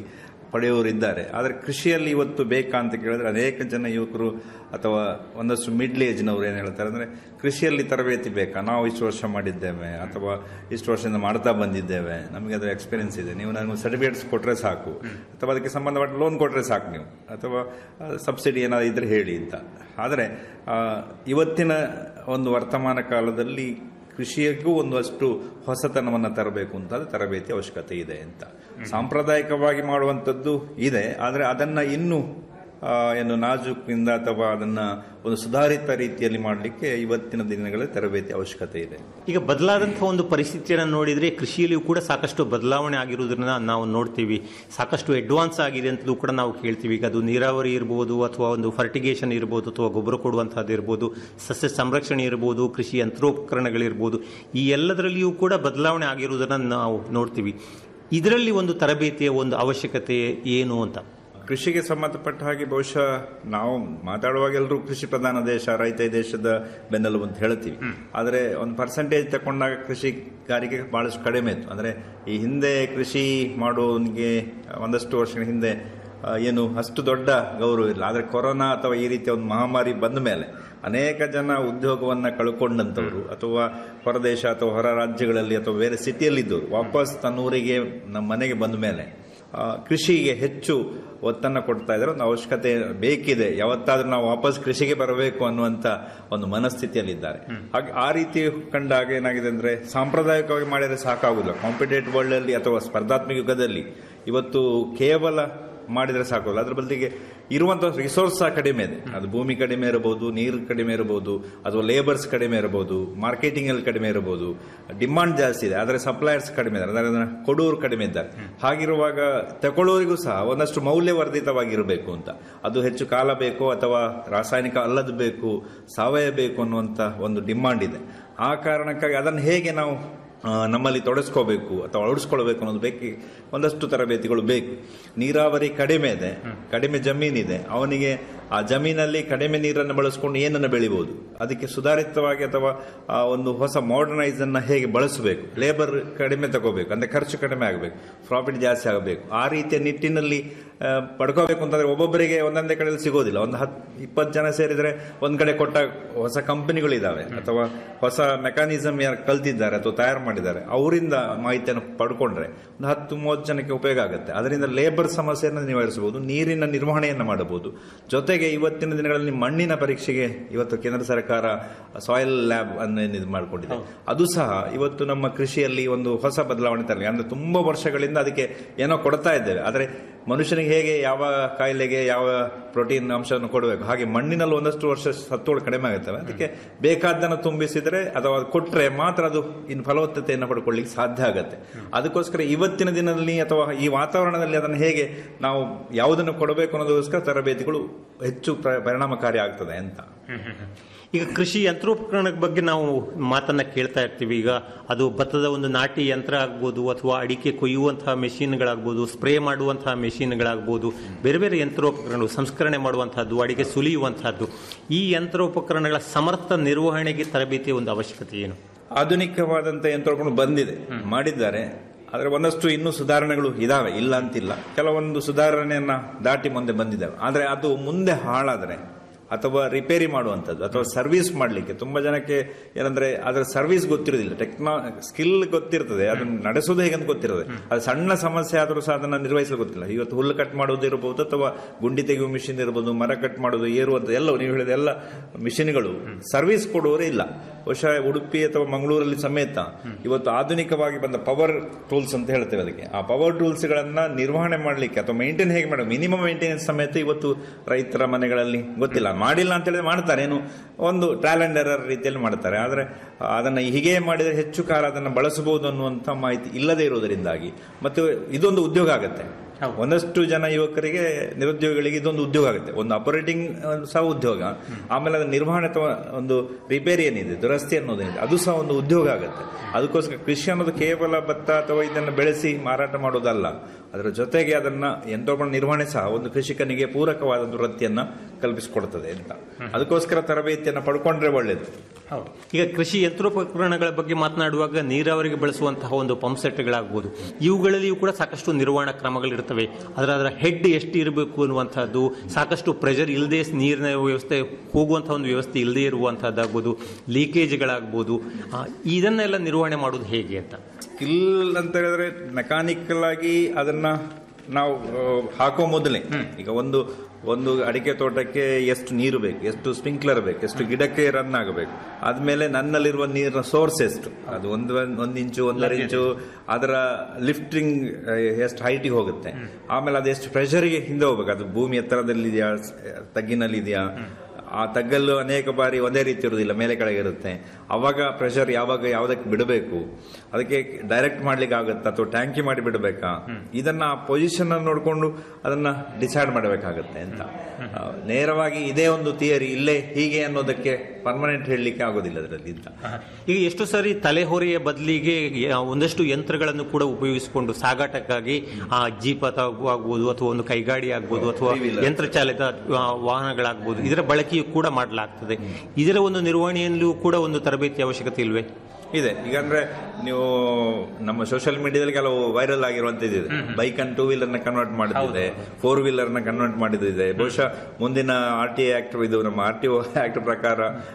ಪಡೆಯುವವರಿದ್ದಾರೆ ಆದರೆ ಕೃಷಿಯಲ್ಲಿ ಇವತ್ತು ಬೇಕಾ ಅಂತ ಕೇಳಿದ್ರೆ ಅನೇಕ ಜನ ಯುವಕರು ಅಥವಾ ಒಂದಷ್ಟು ಮಿಡ್ಲ್ ಏಜ್ನವರು ಏನು ಹೇಳ್ತಾರೆ ಅಂದರೆ ಕೃಷಿಯಲ್ಲಿ ತರಬೇತಿ ಬೇಕಾ ನಾವು ಇಷ್ಟು ವರ್ಷ ಮಾಡಿದ್ದೇವೆ ಅಥವಾ ಇಷ್ಟು ವರ್ಷದಿಂದ ಮಾಡ್ತಾ ಬಂದಿದ್ದೇವೆ ನಮಗೆ ಅದರ ಎಕ್ಸ್ಪೀರಿಯನ್ಸ್ ಇದೆ ನೀವು ನನಗೆ ಸರ್ಟಿಫಿಕೇಟ್ಸ್ ಕೊಟ್ಟರೆ ಸಾಕು ಅಥವಾ ಅದಕ್ಕೆ ಸಂಬಂಧಪಟ್ಟ ಲೋನ್ ಕೊಟ್ಟರೆ ಸಾಕು ನೀವು ಅಥವಾ ಸಬ್ಸಿಡಿ ಏನಾದರೂ ಇದ್ರೆ ಹೇಳಿ ಅಂತ ಆದರೆ ಆ, ಇವತ್ತಿನ ಒಂದು ವರ್ತಮಾನ ಕಾಲದಲ್ಲಿ ಕೃಷಿಯಕ್ಕೂ ಒಂದಷ್ಟು ಹೊಸತನವನ್ನು ತರಬೇಕು ಅಂತ ತರಬೇತಿ ಅವಶ್ಯಕತೆ ಇದೆ ಅಂತ ಸಾಂಪ್ರದಾಯಿಕವಾಗಿ ಮಾಡುವಂಥದ್ದು ಇದೆ ಆದರೆ ಅದನ್ನ ಇನ್ನೂ ಆ, ಏನು ನಾಜೂಕಿಂದ ಅಥವಾ ಅದನ್ನ ಒಂದು ಸುಧಾರಿತ ರೀತಿಯಲ್ಲಿ ಮಾಡಲಿಕ್ಕೆ ಇವತ್ತಿನ ದಿನಗಳಲ್ಲಿ ತರಬೇತಿ ಅವಶ್ಯಕತೆ ಇದೆ ಈಗ ಬದಲಾದಂತಹ ಒಂದು ಪರಿಸ್ಥಿತಿಯನ್ನು ನೋಡಿದ್ರೆ ಕೃಷಿಯಲ್ಲಿಯೂ ಕೂಡ ಸಾಕಷ್ಟು ಬದಲಾವಣೆ ಆಗಿರುವುದನ್ನ ನಾವು ನೋಡ್ತೀವಿ ಸಾಕಷ್ಟು ಅಡ್ವಾನ್ಸ್ ಆಗಿದೆ ಅಂತಲೂ ಕೂಡ ನಾವು ಕೇಳ್ತೀವಿ ಈಗ ಅದು ನೀರಾವರಿ ಇರ್ಬೋದು ಅಥವಾ ಒಂದು ಫರ್ಟಿಗೇಷನ್ ಇರ್ಬೋದು ಅಥವಾ ಗೊಬ್ಬರ ಕೊಡುವಂತಹದ್ದು ಇರ್ಬೋದು ಸಸ್ಯ ಸಂರಕ್ಷಣೆ ಇರ್ಬೋದು ಕೃಷಿ ಯಂತ್ರೋಪಕರಣಗಳಿರ್ಬೋದು ಈ ಎಲ್ಲದರಲ್ಲಿಯೂ ಕೂಡ ಬದಲಾವಣೆ ಆಗಿರುವುದನ್ನು ನಾವು ನೋಡ್ತೀವಿ ಇದರಲ್ಲಿ ಒಂದು ತರಬೇತಿಯ ಒಂದು ಅವಶ್ಯಕತೆ ಏನು ಅಂತ ಕೃಷಿಗೆ ಸಂಬಂಧಪಟ್ಟ ಹಾಗೆ ಬಹುಶಃ ನಾವು ಮಾತಾಡುವಾಗ ಎಲ್ಲರೂ ಕೃಷಿ ಪ್ರಧಾನ ದೇಶ ರೈತ ದೇಶದ ಬೆನ್ನೆಲುಬು ಅಂತ ಹೇಳ್ತೀವಿ ಆದರೆ ಒಂದು ಪರ್ಸೆಂಟೇಜ್ ತಕೊಂಡಾಗ ಕೃಷಿಗಾರಿಕೆ ಬಹಳಷ್ಟು ಕಡಿಮೆ ಇತ್ತು ಅಂದರೆ ಈ ಹಿಂದೆ ಕೃಷಿ ಮಾಡೋನಿಗೆ ಒಂದಷ್ಟು ವರ್ಷಗಳ ಹಿಂದೆ ಆ, ಏನು ಅಷ್ಟು ದೊಡ್ಡ ಗೌರವ ಇಲ್ಲ ಆದರೆ ಕೊರೋನಾ ಅಥವಾ ಈ ರೀತಿಯ ಒಂದು ಮಹಾಮಾರಿ ಬಂದ ಮೇಲೆ ಅನೇಕ ಜನ ಉದ್ಯೋಗವನ್ನ ಕಳ್ಕೊಂಡಂಥವ್ರು ಅಥವಾ ಹೊರದೇಶ ಅಥವಾ ಹೊರ ರಾಜ್ಯಗಳಲ್ಲಿ ಅಥವಾ ಬೇರೆ ಸಿಟಿಯಲ್ಲಿದ್ದವರು ವಾಪಸ್ ತನ್ನ ಊರಿಗೆ ನಮ್ಮ ಮನೆಗೆ ಬಂದ ಮೇಲೆ ಆ, ಕೃಷಿಗೆ ಹೆಚ್ಚು ಒತ್ತನ್ನು ಕೊಡ್ತಾ ಇದ್ದಾರೆ ಒಂದು ಅವಶ್ಯಕತೆ ಬೇಕಿದೆ ಯಾವತ್ತಾದ್ರೂ ನಾವು ವಾಪಸ್ ಕೃಷಿಗೆ ಬರಬೇಕು ಅನ್ನುವಂತ ಒಂದು ಮನಸ್ಥಿತಿಯಲ್ಲಿದ್ದಾರೆ ಹಾಗೆ ಆ ರೀತಿ ಕಂಡಾಗ ಏನಾಗಿದೆ ಅಂದ್ರೆ ಸಾಂಪ್ರದಾಯಿಕವಾಗಿ ಮಾಡಿದ್ರೆ ಸಾಕಾಗುದಿಲ್ಲ ಕಾಂಪಿಟೇಟಿವ್ ವರ್ಲ್ಡ್ ಅಲ್ಲಿ ಅಥವಾ ಸ್ಪರ್ಧಾತ್ಮಕ ಯುಗದಲ್ಲಿ ಇವತ್ತು ಕೇವಲ ಮಾಡಿದ್ರೆ ಸಾಕೋಲ್ಲ ಅದ್ರ ಬದಲಿಗೆ ಇರುವಂತಹ ರಿಸೋರ್ಸ್ ಸಹ ಕಡಿಮೆ ಇದೆ ಅದು ಭೂಮಿ ಕಡಿಮೆ ಇರಬಹುದು ನೀರು ಕಡಿಮೆ ಇರಬಹುದು ಅಥವಾ ಲೇಬರ್ಸ್ ಕಡಿಮೆ ಇರಬಹುದು ಮಾರ್ಕೆಟಿಂಗ್ ಅಲ್ಲಿ ಕಡಿಮೆ ಇರಬಹುದು ಡಿಮಾಂಡ್ ಜಾಸ್ತಿ ಇದೆ ಆದರೆ ಸಪ್ಲೈಯರ್ಸ್ ಕಡಿಮೆ ಇದ್ದಾರೆ ಅಂದ್ರೆ ಅದನ್ನ ಕೊಡೋರು ಕಡಿಮೆ ಇದ್ದಾರೆ ಹಾಗಿರುವಾಗ ತಗೊಳ್ಳೋರಿಗೂ ಸಹ ಒಂದಷ್ಟು ಮೌಲ್ಯವರ್ಧಿತವಾಗಿರಬೇಕು ಅಂತ ಅದು ಹೆಚ್ಚು ಕಾಲ ಬೇಕು ಅಥವಾ ರಾಸಾಯನಿಕ ಅಲ್ಲದ ಬೇಕು ಸಾವಯವ ಬೇಕು ಅನ್ನುವಂತ ಒಂದು ಡಿಮಾಂಡ್ ಇದೆ ಆ ಕಾರಣಕ್ಕಾಗಿ ಅದನ್ನು ಹೇಗೆ ನಾವು ಆ, ನಮ್ಮಲ್ಲಿ ತೊಡಸ್ಕೋಬೇಕು ಅಥವಾ ಅಳವಡಿಸ್ಕೊಳ್ಬೇಕು ಅನ್ನೋದು ಬೇಕು ಒಂದಷ್ಟು ತರಬೇತಿಗಳು ಬೇಕು ನೀರಾವರಿ ಕಡಿಮೆ ಇದೆ ಕಡಿಮೆ ಜಮೀನಿದೆ ಅವನಿಗೆ ಆ ಜಮೀನಲ್ಲಿ ಕಡಿಮೆ ನೀರನ್ನು ಬಳಸ್ಕೊಂಡು ಏನನ್ನು ಬೆಳಿಬಹುದು ಅದಕ್ಕೆ ಸುಧಾರಿತವಾಗಿ ಅಥವಾ ಆ ಒಂದು ಹೊಸ ಮಾಡರ್ನೈಸ್ ಅನ್ನ ಹೇಗೆ ಬಳಸಬೇಕು ಲೇಬರ್ ಕಡಿಮೆ ತಗೋಬೇಕು ಅಂದ್ರೆ ಖರ್ಚು ಕಡಿಮೆ ಆಗಬೇಕು ಪ್ರಾಫಿಟ್ ಜಾಸ್ತಿ ಆಗಬೇಕು ಆ ರೀತಿಯ ನಿಟ್ಟಿನಲ್ಲಿ ಆ, ಪಡ್ಕೋಬೇಕು ಅಂತಂದ್ರೆ ಒಬ್ಬೊಬ್ಬರಿಗೆ ಒಂದೊಂದೇ ಕಡೆಯಲ್ಲಿ ಸಿಗೋದಿಲ್ಲ ಒಂದು ಹತ್ ಇಪ್ಪತ್ತು ಜನ ಸೇರಿದ್ರೆ ಒಂದ್ ಕಡೆ ಕೊಟ್ಟ ಹೊಸ ಕಂಪನಿಗಳಿದಾವೆ ಅಥವಾ ಹೊಸ ಮೆಕ್ಯಾನಿಸಮ್ ಯಾರು ಕಲ್ತಿದ್ದಾರೆ ಅಥವಾ ತಯಾರು ಮಾಡಿದ್ದಾರೆ ಅವರಿಂದ ಮಾಹಿತಿಯನ್ನು ಪಡ್ಕೊಂಡ್ರೆ ಒಂದು ಹತ್ತು ಮೂವತ್ತು ಜನಕ್ಕೆ ಉಪಯೋಗ ಆಗುತ್ತೆ ಅದರಿಂದ ಲೇಬರ್ ಸಮಸ್ಯೆಯನ್ನು ನಿವಾರಿಸಬಹುದು ನೀರಿನ ನಿರ್ವಹಣೆಯನ್ನು ಮಾಡಬಹುದು ಜೊತೆಗೆ ಇವತ್ತಿನ ದಿನಗಳಲ್ಲಿ ಮಣ್ಣಿನ ಪರೀಕ್ಷೆಗೆ ಇವತ್ತು ಕೇಂದ್ರ ಸರ್ಕಾರ ಸಾಯಿಲ್ ಲ್ಯಾಬ್ ಅನ್ನು ಇದು ಮಾಡಿಕೊಂಡಿದೆ ಅದು ಸಹ ಇವತ್ತು ನಮ್ಮ ಕೃಷಿಯಲ್ಲಿ ಒಂದು ಹೊಸ ಬದಲಾವಣೆ ತರಲಿ ಅಂದ್ರೆ ತುಂಬಾ ವರ್ಷಗಳಿಂದ ಅದಕ್ಕೆ ಏನೋ ಕೊಡ್ತಾ ಇದ್ದೇವೆ ಆದರೆ ಮನುಷ್ಯನಿಗೆ ಹೇಗೆ ಯಾವ ಕಾಯಿಲೆಗೆ ಯಾವ ಪ್ರೋಟೀನ್ ಅಂಶವನ್ನು ಕೊಡಬೇಕು ಹಾಗೆ ಮಣ್ಣಿನಲ್ಲಿ ಒಂದಷ್ಟು ವರ್ಷ ಸತ್ತುಗಳು ಕಡಿಮೆ ಆಗುತ್ತವೆ ಅದಕ್ಕೆ ಬೇಕಾದ್ದನ್ನು ತುಂಬಿಸಿದ್ರೆ ಅಥವಾ ಅದು ಕೊಟ್ರೆ ಮಾತ್ರ ಅದು ಇನ್ನು ಫಲವತ್ತತೆಯನ್ನು ಪಡ್ಕೊಳ್ಳಿಕ್ಕೆ ಸಾಧ್ಯ ಆಗುತ್ತೆ ಅದಕ್ಕೋಸ್ಕರ ಇವತ್ತಿನ ದಿನದಲ್ಲಿ ಅಥವಾ ಈ ವಾತಾವರಣದಲ್ಲಿ ಅದನ್ನು ಹೇಗೆ ನಾವು ಯಾವುದನ್ನು ಕೊಡಬೇಕು ಅನ್ನೋದಕ್ಕೋಸ್ಕರ ತರಬೇತಿಗಳು ಹೆಚ್ಚು ಪ್ರ- ಪರಿಣಾಮಕಾರಿ ಆಗ್ತದೆ ಅಂತ ಈಗ ಕೃಷಿ ಯಂತ್ರೋಪಕರಣದ ಬಗ್ಗೆ ನಾವು ಮಾತನ್ನ ಕೇಳ್ತಾ ಇರ್ತೀವಿ ಈಗ ಅದು ಭತ್ತದ ಒಂದು ನಾಟಿ ಯಂತ್ರ ಆಗ್ಬೋದು ಅಥವಾ ಅಡಿಕೆ ಕೊಯ್ಯುವಂತಹ ಮೆಷಿನ್ಗಳಾಗ್ಬೋದು ಸ್ಪ್ರೇ ಮಾಡುವಂತಹ ಮೆಷಿನ್ಗಳಾಗ್ಬೋದು ಬೇರೆ ಬೇರೆ ಯಂತ್ರೋಪಕರಣಗಳು ಸಂಸ್ಕರಣೆ ಮಾಡುವಂತಹದ್ದು ಅಡಿಕೆ ಸುಲಿಯುವಂತಹದ್ದು ಈ ಯಂತ್ರೋಪಕರಣಗಳ ಸಮರ್ಥ ನಿರ್ವಹಣೆಗೆ ತರಬೇತಿಯ ಒಂದು ಅವಶ್ಯಕತೆ ಏನು ಆಧುನಿಕವಾದಂತ ಯಂತ್ರೋಪಕರಣ ಬಂದಿದೆ ಮಾಡಿದ್ದಾರೆ ಆದರೆ ಒಂದಷ್ಟು ಇನ್ನೂ ಸುಧಾರಣೆಗಳು ಇದಾವೆ ಇಲ್ಲ ಅಂತಿಲ್ಲ ಕೆಲವೊಂದು ಸುಧಾರಣೆಯನ್ನ ದಾಟಿ ಮುಂದೆ ಬಂದಿದ್ದಾವೆ ಆದರೆ ಅದು ಮುಂದೆ ಹಾಳಾದರೆ ಅಥವಾ ರಿಪೇರಿ ಮಾಡುವಂಥದ್ದು ಅಥವಾ ಸರ್ವಿಸ್ ಮಾಡಲಿಕ್ಕೆ ತುಂಬಾ ಜನಕ್ಕೆ ಏನಂದ್ರೆ ಅದರ ಸರ್ವಿಸ್ ಗೊತ್ತಿರೋದಿಲ್ಲ ಟೆಕ್ನಾ ಸ್ಕಿಲ್ ಗೊತ್ತಿರ್ತದೆ ಅದನ್ನು ನಡೆಸೋದು ಹೇಗಂತ ಗೊತ್ತಿರ್ತದೆ ಅದು ಸಣ್ಣ ಸಮಸ್ಯೆ ಆದರೂ ಸಹ ಅದನ್ನು ನಿರ್ವಹಿಸಲು ಗೊತ್ತಿಲ್ಲ ಇವತ್ತು ಹುಲ್ಲು ಕಟ್ ಮಾಡೋದು ಇರಬಹುದು ಅಥವಾ ಗುಂಡಿ ತೆಗೆಯುವ ಮಿಷಿನ್ ಇರಬಹುದು ಮರ ಕಟ್ ಮಾಡೋದು ಏರುವಂತ ಎಲ್ಲ ನೀವು ಹೇಳಿದ ಎಲ್ಲ ಮಿಷಿನ್ಗಳು ಸರ್ವಿಸ್ ಕೊಡುವವರೇ ಇಲ್ಲ ಬಹುಶಃ ಉಡುಪಿ ಅಥವಾ ಮಂಗಳೂರಲ್ಲಿ ಸಮೇತ ಇವತ್ತು ಆಧುನಿಕವಾಗಿ ಬಂದ ಪವರ್ ಟೂಲ್ಸ್ ಅಂತ ಹೇಳ್ತೇವೆ ಅದಕ್ಕೆ ಆ ಪವರ್ ಟೂಲ್ಸ್ ಗಳನ್ನ ನಿರ್ವಹಣೆ ಮಾಡಲಿಕ್ಕೆ ಅಥವಾ ಮೇಂಟೈನ್ ಹೇಗೆ ಮಾಡಬೇಕು ಮಿನಿಮಮ್ ಮೇಂಟೆನೆನ್ಸ್ ಸಮೇತ ಇವತ್ತು ರೈತರ ಮನೆಗಳಲ್ಲಿ ಗೊತ್ತಿಲ್ಲ ಮಾಡಿಲ್ಲ ಅಂತ ಹೇಳಿದ್ರೆ ಮಾಡ್ತಾರೆ ಏನು ಒಂದು ಟ್ಯಾಲೆಂಟ್ ಎರರ್ ರೀತಿಯಲ್ಲಿ ಮಾಡ್ತಾರೆ ಆದ್ರೆ ಅದನ್ನ ಹೀಗೆ ಮಾಡಿದರೆ ಹೆಚ್ಚು ಕಾಲ ಅದನ್ನು ಬಳಸಬಹುದು ಅನ್ನುವಂತ ಮಾಹಿತಿ ಇಲ್ಲದೆ ಇರುವುದರಿಂದಾಗಿ ಮತ್ತು ಇದೊಂದು ಉದ್ಯೋಗ ಆಗತ್ತೆ ಒಂದಷ್ಟು ಜನ ಯುವಕರಿಗೆ ನಿರುದ್ಯೋಗಿಗಳಿಗೆ ಇದೊಂದು ಉದ್ಯೋಗ ಆಗುತ್ತೆ ಒಂದು ಆಪರೇಟಿಂಗ್ ಸಹ ಉದ್ಯೋಗ ಆಮೇಲೆ ಅದರ ನಿರ್ವಹಣೆ ಅಥವಾ ಒಂದು ರಿಪೇರಿ ಏನಿದೆ ದುರಸ್ತಿ ಅನ್ನೋದೇನಿದೆ ಅದು ಸಹ ಒಂದು ಉದ್ಯೋಗ ಆಗುತ್ತೆ ಅದಕ್ಕೋಸ್ಕರ ಕೃಷಿ ಅನ್ನೋದು ಕೇವಲ ಭತ್ತ ಅಥವಾ ಇದನ್ನು ಬೆಳೆಸಿ ಮಾರಾಟ ಮಾಡೋದಲ್ಲ ಅದರ ಜೊತೆಗೆ ಅದನ್ನ ಯಂತ್ರೋಪಕರಣ ನಿರ್ವಹಣೆ ಸಹ ಒಂದು ಕೃಷಿಕನಿಗೆ ಪೂರಕವಾದ ವೃತ್ತಿಯನ್ನ ಕಲ್ಪಿಸಿಕೊಡ್ತದೆ ಅಂತ ಅದಕ್ಕೋಸ್ಕರ ತರಬೇತಿಯನ್ನು ಪಡ್ಕೊಂಡ್ರೆ ಒಳ್ಳೇದು ಈಗ ಕೃಷಿ ಯಂತ್ರೋಪಕರಣಗಳ ಬಗ್ಗೆ ಮಾತನಾಡುವಾಗ ನೀರಾವರಿಗೆ ಬಳಸುವಂತಹ ಒಂದು ಪಂಪ್ ಸೆಟ್ಗಳಾಗ್ಬೋದು ಇವುಗಳಲ್ಲಿಯೂ ಕೂಡ ಸಾಕಷ್ಟು ನಿರ್ವಹಣಾ ಕ್ರಮಗಳಿರ್ತವೆ ಅದರ ಅದರ ಹೆಡ್ ಎಷ್ಟು ಇರಬೇಕು ಅನ್ನುವಂಥದ್ದು ಸಾಕಷ್ಟು ಪ್ರೆಷರ್ ಇಲ್ಲದೆ ನೀರಿನ ವ್ಯವಸ್ಥೆ ಹೋಗುವಂತಹ ಒಂದು ವ್ಯವಸ್ಥೆ ಇಲ್ಲದೆ ಇರುವಂತಹದ್ದಾಗ್ಬೋದು ಲೀಕೇಜ್ಗಳಾಗ್ಬೋದು ಆ, ಇದನ್ನೆಲ್ಲ ನಿರ್ವಹಣೆ ಮಾಡೋದು ಹೇಗೆ ಅಂತ ಸ್ಕಿಲ್ ಅಂತ ಹೇಳಿದ್ರೆ ಮೆಕ್ಯಾನಿಕಲ್ ಆಗಿ ಅದನ್ನ ನಾವು ಆ, ಹಾಕೋ ಮೊದಲೇ ಈಗ ಒಂದು ಒಂದು ಅಡಿಕೆ ತೋಟಕ್ಕೆ ಎಷ್ಟು ನೀರು ಬೇಕು ಎಷ್ಟು ಸ್ಪ್ರಿಂಕ್ಲರ್ ಬೇಕು ಎಷ್ಟು ಗಿಡಕ್ಕೆ ರನ್ ಆಗಬೇಕು ಆದ್ಮೇಲೆ ನನ್ನಲ್ಲಿರುವ ನೀರಿನ ಸೋರ್ಸ್ ಎಷ್ಟು ಅದು ಒಂದು ಒಂದು ಇಂಚು ಒಂದರ ಇಂಚು ಅದರ ಲಿಫ್ಟಿಂಗ್ ಎಷ್ಟು ಹೈಟಿಗೆ ಹೋಗುತ್ತೆ ಆಮೇಲೆ ಅದು ಎಷ್ಟು ಪ್ರೆಷರ್ಗೆ ಹಿಂದೆ ಹೋಗ್ಬೇಕು ಅದು ಭೂಮಿ ಎತ್ತರದಲ್ಲಿದೆಯಾ ತಗ್ಗಿನಲ್ಲಿದೆಯಾ ಆ ತಗ್ಗಲ್ಲು ಅನೇಕ ಬಾರಿ ಒಂದೇ ರೀತಿ ಇರುವುದಿಲ್ಲ ಮೇಲೆ ಕೆಳಗೆ ಇರುತ್ತೆ ಅವಾಗ ಪ್ರೆಷರ್ ಯಾವಾಗ ಯಾವ್ದಕ್ಕೆ ಬಿಡಬೇಕು ಅದಕ್ಕೆ ಡೈರೆಕ್ಟ್ ಮಾಡ್ಲಿಕ್ಕೆ ಆಗುತ್ತಾ ಅಥವಾ ಟ್ಯಾಂಕಿ ಮಾಡಿ ಬಿಡಬೇಕಾ ಇದನ್ನ ಪೊಸಿಷನ್ ನೋಡಿಕೊಂಡು ಅದನ್ನ ಡಿಸೈಡ್ ಮಾಡಬೇಕಾಗತ್ತೆ ಅಂತ ಆ, ನೇರವಾಗಿ ಇದೇ ಒಂದು ಥಿಯರಿ ಇಲ್ಲೇ ಹೀಗೆ ಅನ್ನೋದಕ್ಕೆ ಪರ್ಮನೆಂಟ್ ಹೇಳಲಿಕ್ಕೆ ಆಗೋದಿಲ್ಲ ಅದರಲ್ಲಿ ಅಂತ ಈಗ ಎಷ್ಟು ಸಾರಿ ತಲೆಹೊರೆಯ ಬದಲಿಗೆ ಒಂದಷ್ಟು ಯಂತ್ರಗಳನ್ನು ಕೂಡ ಉಪಯೋಗಿಸಿಕೊಂಡು ಸಾಗಾಟಕ್ಕಾಗಿ ಆ ಜೀಪ್ ಅಥವಾ ಆಗ್ಬೋದು ಅಥವಾ ಒಂದು ಕೈಗಾಡಿ ಆಗ್ಬೋದು ಅಥವಾ ಯಂತ್ರ ಚಾಲಿತ ಆ, ವಾಹನಗಳಾಗ್ಬೋದು ಇದರ ಬಳಕೆಯೂ ಕೂಡ ಮಾಡಲಾಗ್ತದೆ ಇದರ ಒಂದು ನಿರ್ವಹಣೆಯಲ್ಲೂ ಕೂಡ ಒಂದು ತರಬೇತಿ ಅವಶ್ಯಕತೆ ಇಲ್ವೇ ಇದೆ ಈಗ ಅಂದ್ರೆ ನೀವು ನಮ್ಮ ಸೋಷಿಯಲ್ ಮೀಡಿಯಾದಲ್ಲಿ ಕೆಲವು ವೈರಲ್ ಆಗಿರುವಂತದ್ದು ಇದೆ ಬೈಕ್ ಅನ್ನು ಟೂ ವೀಲರ್ ನ ಕನ್ವರ್ಟ್ ಮಾಡಿದೆ ಫೋರ್ ವೀಲರ್ ನ ಕನ್ವರ್ಟ್ ಮಾಡಿದಿದೆ ಬಹುಶಃ ಮುಂದಿನ ಆರ್ ಟಿ ಆಕ್ಟ್ ಇದು ನಮ್ಮ ಆರ್ ಟಿ ಆಕ್ಟ್ ಪ್ರಕಾರ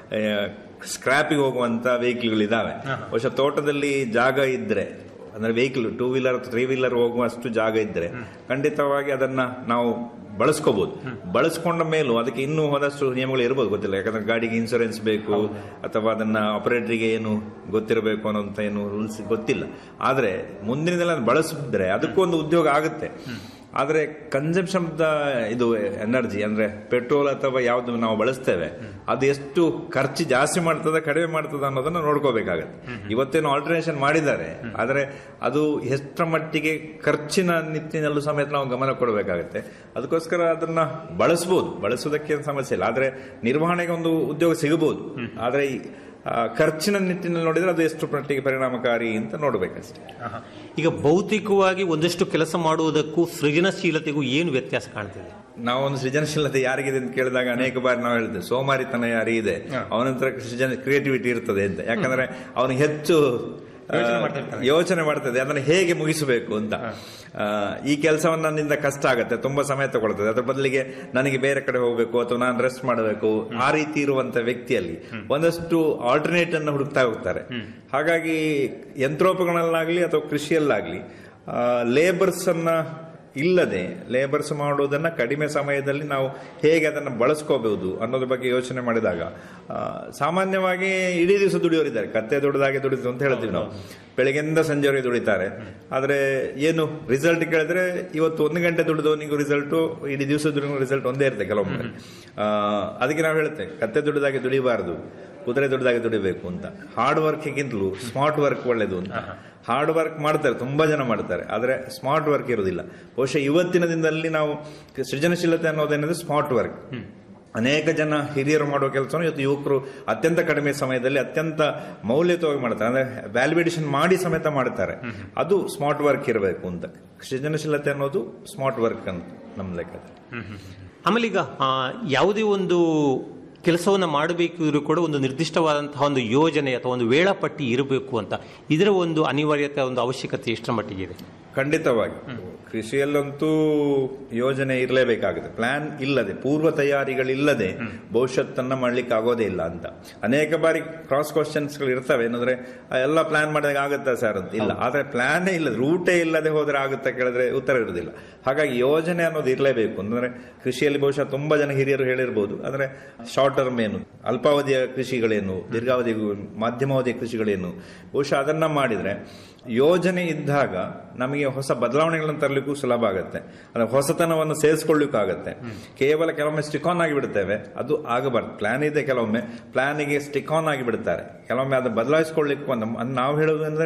ಸ್ಕ್ರಾಪಿಗೆ ಹೋಗುವಂತ ವೆಹಿಕಲ್ಗಳು ಇದಾವೆ ಬಹುಶಃ ತೋಟದಲ್ಲಿ ಜಾಗ ಇದ್ರೆ ಅಂದ್ರೆ vehicle two wheeler three wheeler ಹೋಗುವಷ್ಟು ಜಾಗ ಇದ್ರೆ ಖಂಡಿತವಾಗಿ ಅದನ್ನ ನಾವು ಬಳಸ್ಕೋಬಹುದು ಬಳಸ್ಕೊಂಡ ಮೇಲೂ ಅದಕ್ಕೆ ಇನ್ನೂ ಹೋದಷ್ಟು ನಿಯಮಗಳು ಇರ್ಬೋದು ಗೊತ್ತಿಲ್ಲ ಯಾಕಂದ್ರೆ ಗಾಡಿಗೆ ಇನ್ಸೂರೆನ್ಸ್ ಬೇಕು ಅಥವಾ ಅದನ್ನ ಆಪರೇಟರ್ಗೆ ಏನು ಗೊತ್ತಿರಬೇಕು ಅನ್ನೋಂತ ಏನು ರೂಲ್ಸ್ ಗೊತ್ತಿಲ್ಲ ಆದ್ರೆ ಮುಂದಿನದೆಲ್ಲ ಬಳಸಿದ್ರೆ ಅದಕ್ಕೂ ಒಂದು ಉದ್ಯೋಗ ಆಗುತ್ತೆ ಆದ್ರೆ ಕನ್ಸಂಪ್ಷನ್ ಇದು ಎನರ್ಜಿ ಅಂದ್ರೆ ಪೆಟ್ರೋಲ್ ಅಥವಾ ಯಾವ್ದು ನಾವು ಬಳಸ್ತೇವೆ ಅದು ಎಷ್ಟು ಖರ್ಚು ಜಾಸ್ತಿ ಮಾಡ್ತದ ಕಡಿಮೆ ಮಾಡ್ತದ ಅನ್ನೋದನ್ನ ನೋಡ್ಕೋಬೇಕಾಗತ್ತೆ ಇವತ್ತೇನು ಆಲ್ಟರ್ನೇಷನ್ ಮಾಡಿದ್ದಾರೆ ಆದ್ರೆ ಅದು ಎಷ್ಟರ ಮಟ್ಟಿಗೆ ಖರ್ಚಿನ ನಿಟ್ಟಿನಲ್ಲೂ ಸಮೇತ ನಾವು ಗಮನ ಕೊಡಬೇಕಾಗತ್ತೆ ಅದಕ್ಕೋಸ್ಕರ ಅದನ್ನ ಬಳಸಬಹುದು ಬಳಸೋದಕ್ಕೆ ಏನ್ ಸಮಸ್ಯೆ ಇಲ್ಲ ಆದ್ರೆ ನಿರ್ವಹಣೆಗೆ ಒಂದು ಉದ್ಯೋಗ ಸಿಗಬಹುದು ಆದ್ರೆ ಈ ಆ, ಖರ್ಚಿನ ನಿಟ್ಟಿನಲ್ಲಿ ನೋಡಿದ್ರೆ ಅದು ಎಷ್ಟು ಮಟ್ಟಿಗೆ ಪರಿಣಾಮಕಾರಿ ಅಂತ ನೋಡ್ಬೇಕಷ್ಟೇ ಈಗ ಭೌತಿಕವಾಗಿ ಒಂದಷ್ಟು ಕೆಲಸ ಮಾಡುವುದಕ್ಕೂ ಸೃಜನಶೀಲತೆಗೂ ಏನು ವ್ಯತ್ಯಾಸ ಕಾಣ್ತಿದೆ ನಾವೊಂದು ಸೃಜನಶೀಲತೆ ಯಾರಿಗಿದೆ ಅಂತ ಕೇಳಿದಾಗ ಅನೇಕ ಬಾರಿ ನಾವು ಹೇಳ್ತೇವೆ ಸೋಮಾರಿತನ ಯಾರಿಗಿದೆ ಅವನ ಹತ್ರ ಸೃಜನ ಕ್ರಿಯೇಟಿವಿಟಿ ಇರ್ತದೆ ಅಂತ ಯಾಕಂದ್ರೆ ಅವನಿಗೆ ಹೆಚ್ಚು ಆ, ಯೋಚನೆ ಮಾಡ್ತದೆ ಅದನ್ನು ಹೇಗೆ ಮುಗಿಸಬೇಕು ಅಂತ ಆ, ಈ ಕೆಲಸವನ್ನು ನನ್ನಿಂದ ಕಷ್ಟ ಆಗುತ್ತೆ ತುಂಬಾ ಸಮಯ ತಗೊಳ್ತದೆ ಅದ್ರ ಬದಲಿಗೆ ನನಗೆ ಬೇರೆ ಕಡೆ ಹೋಗಬೇಕು ಅಥವಾ ನಾನು ರೆಸ್ಟ್ ಮಾಡಬೇಕು ಆ ರೀತಿ ಇರುವಂತ ವ್ಯಕ್ತಿಯಲ್ಲಿ ಒಂದಷ್ಟು ಆಲ್ಟರ್ನೇಟ್ ಅನ್ನು ಹುಡುಕ್ತಾ ಹೋಗ್ತಾರೆ ಹಾಗಾಗಿ ಯಂತ್ರೋಪಕರಣಗಳಾಗ್ಲಿ ಅಥವಾ ಕೃಷಿಯಲ್ಲಾಗ್ಲಿ ಲೇಬರ್ಸ್ ಅನ್ನ ಇಲ್ಲದೆ ಲೇಬರ್ಸ್ ಮಾಡುವುದನ್ನ ಕಡಿಮೆ ಸಮಯದಲ್ಲಿ ನಾವು ಹೇಗೆ ಅದನ್ನು ಬಳಸ್ಕೋಬಹುದು ಅನ್ನೋದ್ರ ಬಗ್ಗೆ ಯೋಚನೆ ಮಾಡಿದಾಗ ಆ, ಸಾಮಾನ್ಯವಾಗಿ ಇಡೀ ದಿವಸ ದುಡಿಯೋರಿದ್ದಾರೆ ಕತ್ತೆ ದುಡಿದಾಗೆ ದುಡಿದು ಅಂತ ಹೇಳ್ತೀವಿ ನಾವು ಬೆಳಗ್ಗೆಯಿಂದ ಸಂಜೆವರೆಗೆ ದುಡಿತಾರೆ ಆದ್ರೆ ಏನು ರಿಸಲ್ಟ್ ಕೇಳಿದ್ರೆ ಇವತ್ತು ಒಂದು ಗಂಟೆ ದುಡಿದವನಿಗೂ ರಿಸಲ್ಟ್ ಇಡೀ ದಿವಸ ದುಡಿದ ರಿಸಲ್ಟ್ ಒಂದೇ ಇರುತ್ತೆ ಕೆಲವೊಮ್ಮೆ ಆ, ಅದಕ್ಕೆ ನಾವು ಹೇಳ್ತೇವೆ ಕತ್ತೆ ದುಡಿದಾಗೆ ದುಡಿಬಾರದು ಕುದುರೆ ದುಡಿದಾಗೆ ದುಡಿಬೇಕು ಅಂತ ಹಾರ್ಡ್ ವರ್ಕ್ಗಿಂತಲೂ ಸ್ಮಾರ್ಟ್ ವರ್ಕ್ ಒಳ್ಳೇದು ಅಂತ ಹಾರ್ಡ್ ವರ್ಕ್ ಮಾಡ್ತಾರೆ ತುಂಬಾ ಜನ ಮಾಡ್ತಾರೆ ಆದ್ರೆ ಸ್ಮಾರ್ಟ್ ವರ್ಕ್ ಇರೋದಿಲ್ಲ ಬಹುಶಃ ಇವತ್ತಿನ ದಿನದಲ್ಲಿ ನಾವು ಸೃಜನಶೀಲತೆ ಅನ್ನೋದೇನಿದೆ ಸ್ಮಾರ್ಟ್ ವರ್ಕ್ ಅನೇಕ ಜನ ಹಿರಿಯರು ಮಾಡುವ ಕೆಲಸವನ್ನು ಇವತ್ತು ಯುವಕರು ಅತ್ಯಂತ ಕಡಿಮೆ ಸಮಯದಲ್ಲಿ ಅತ್ಯಂತ ಮೌಲ್ಯಯುತವಾಗಿ ಮಾಡ್ತಾರೆ ಅಂದ್ರೆ ವ್ಯಾಲ್ಯುಡೇಷನ್ ಮಾಡಿ ಸಮೇತ ಮಾಡ್ತಾರೆ ಅದು ಸ್ಮಾರ್ಟ್ ವರ್ಕ್ ಇರಬೇಕು ಅಂತ ಸೃಜನಶೀಲತೆ ಅನ್ನೋದು ಸ್ಮಾರ್ಟ್ ವರ್ಕ್ ಅಂತ ನಮ್ಮ ಲೆಕ್ಕದಲ್ಲಿ ಆಮೇಲೆ ಈಗ ಆ, ಯಾವುದೇ ಒಂದು ಕೆಲಸವನ್ನು ಮಾಡಬೇಕಿದ್ರೂ ಕೂಡ ಒಂದು ನಿರ್ದಿಷ್ಟವಾದಂತಹ ಒಂದು ಯೋಜನೆ ಅಥವಾ ಒಂದು ವೇಳಾಪಟ್ಟಿ ಇರಬೇಕು ಅಂತ ಇದರ ಒಂದು ಅನಿವಾರ್ಯತೆ ಒಂದು ಅವಶ್ಯಕತೆ ಎಷ್ಟರ ಮಟ್ಟಿಗೆ ಇದೆ ಖಂಡಿತವಾಗಿ ಕೃಷಿಯಲ್ಲಂತೂ ಯೋಜನೆ ಇರಲೇಬೇಕಾಗುತ್ತೆ ಪ್ಲಾನ್ ಇಲ್ಲದೆ ಪೂರ್ವ ತಯಾರಿಗಳಿಲ್ಲದೆ ಭವಿಷ್ಯತ್ತನ್ನ ಮಾಡ್ಲಿಕ್ಕೆ ಆಗೋದೇ ಇಲ್ಲ ಅಂತ ಅನೇಕ ಬಾರಿ ಕ್ರಾಸ್ ಕ್ವಶನ್ಸ್ ಗಳು ಇರ್ತವೆ ಏನಂದ್ರೆ ಆ, ಎಲ್ಲ ಪ್ಲಾನ್ ಮಾಡಿದಾಗ ಆಗುತ್ತಾ ಸರ್ ಅಂತ ಇಲ್ಲ ಆದ್ರೆ ಪ್ಲಾನೇ ಇಲ್ಲ ರೂಟೇ ಇಲ್ಲದೆ ಹೋದ್ರೆ ಆಗುತ್ತಾ ಕೇಳಿದ್ರೆ ಉತ್ತರ ಇರುವುದಿಲ್ಲ ಹಾಗಾಗಿ ಯೋಜನೆ ಅನ್ನೋದು ಇರಲೇಬೇಕು ಅಂದ್ರೆ ಕೃಷಿಯಲ್ಲಿ ಬಹುಶಃ ತುಂಬಾ ಜನ ಹಿರಿಯರು ಹೇಳಿರ್ಬೋದು ಅಂದ್ರೆ ಶಾರ್ಟ್ ಟರ್ಮ್ ಏನು ಅಲ್ಪಾವಧಿಯ ಕೃಷಿಗಳೇನು ದೀರ್ಘಾವಧಿ ಮಾಧ್ಯಮಾವಧಿಯ ಕೃಷಿಗಳೇನು ಬಹುಶಃ ಅದನ್ನ ಮಾಡಿದ್ರೆ ಯೋಜನೆ ಇದ್ದಾಗ ನಮಗೆ ಹೊಸ ಬದಲಾವಣೆಗಳನ್ನು ತರಲಿಕ್ಕೂ ಸುಲಭ ಆಗುತ್ತೆ ಅಂದ್ರೆ ಹೊಸತನವನ್ನು ಸೇರಿಸ್ಕೊಳ್ಳಿಕ್ಕಾಗತ್ತೆ ಕೇವಲ ಕೆಲವೊಮ್ಮೆ ಸ್ಟಿಕ್ ಆನ್ ಆಗಿ ಬಿಡ್ತೇವೆ ಅದು ಆಗಬಾರ್ದು ಪ್ಲಾನ್ ಇದೆ ಕೆಲವೊಮ್ಮೆ ಪ್ಲಾನಿಗೆ ಸ್ಟಿಕ್ ಆನ್ ಆಗಿ ಬಿಡ್ತಾರೆ ಕೆಲವೊಮ್ಮೆ ಅದು ಬದಲಾಯಿಸ್ಕೊಳ್ಳಿಕ್ಕೂ ಒಂದು- ಅದು ನಾವು ಹೇಳೋದು ಅಂದ್ರೆ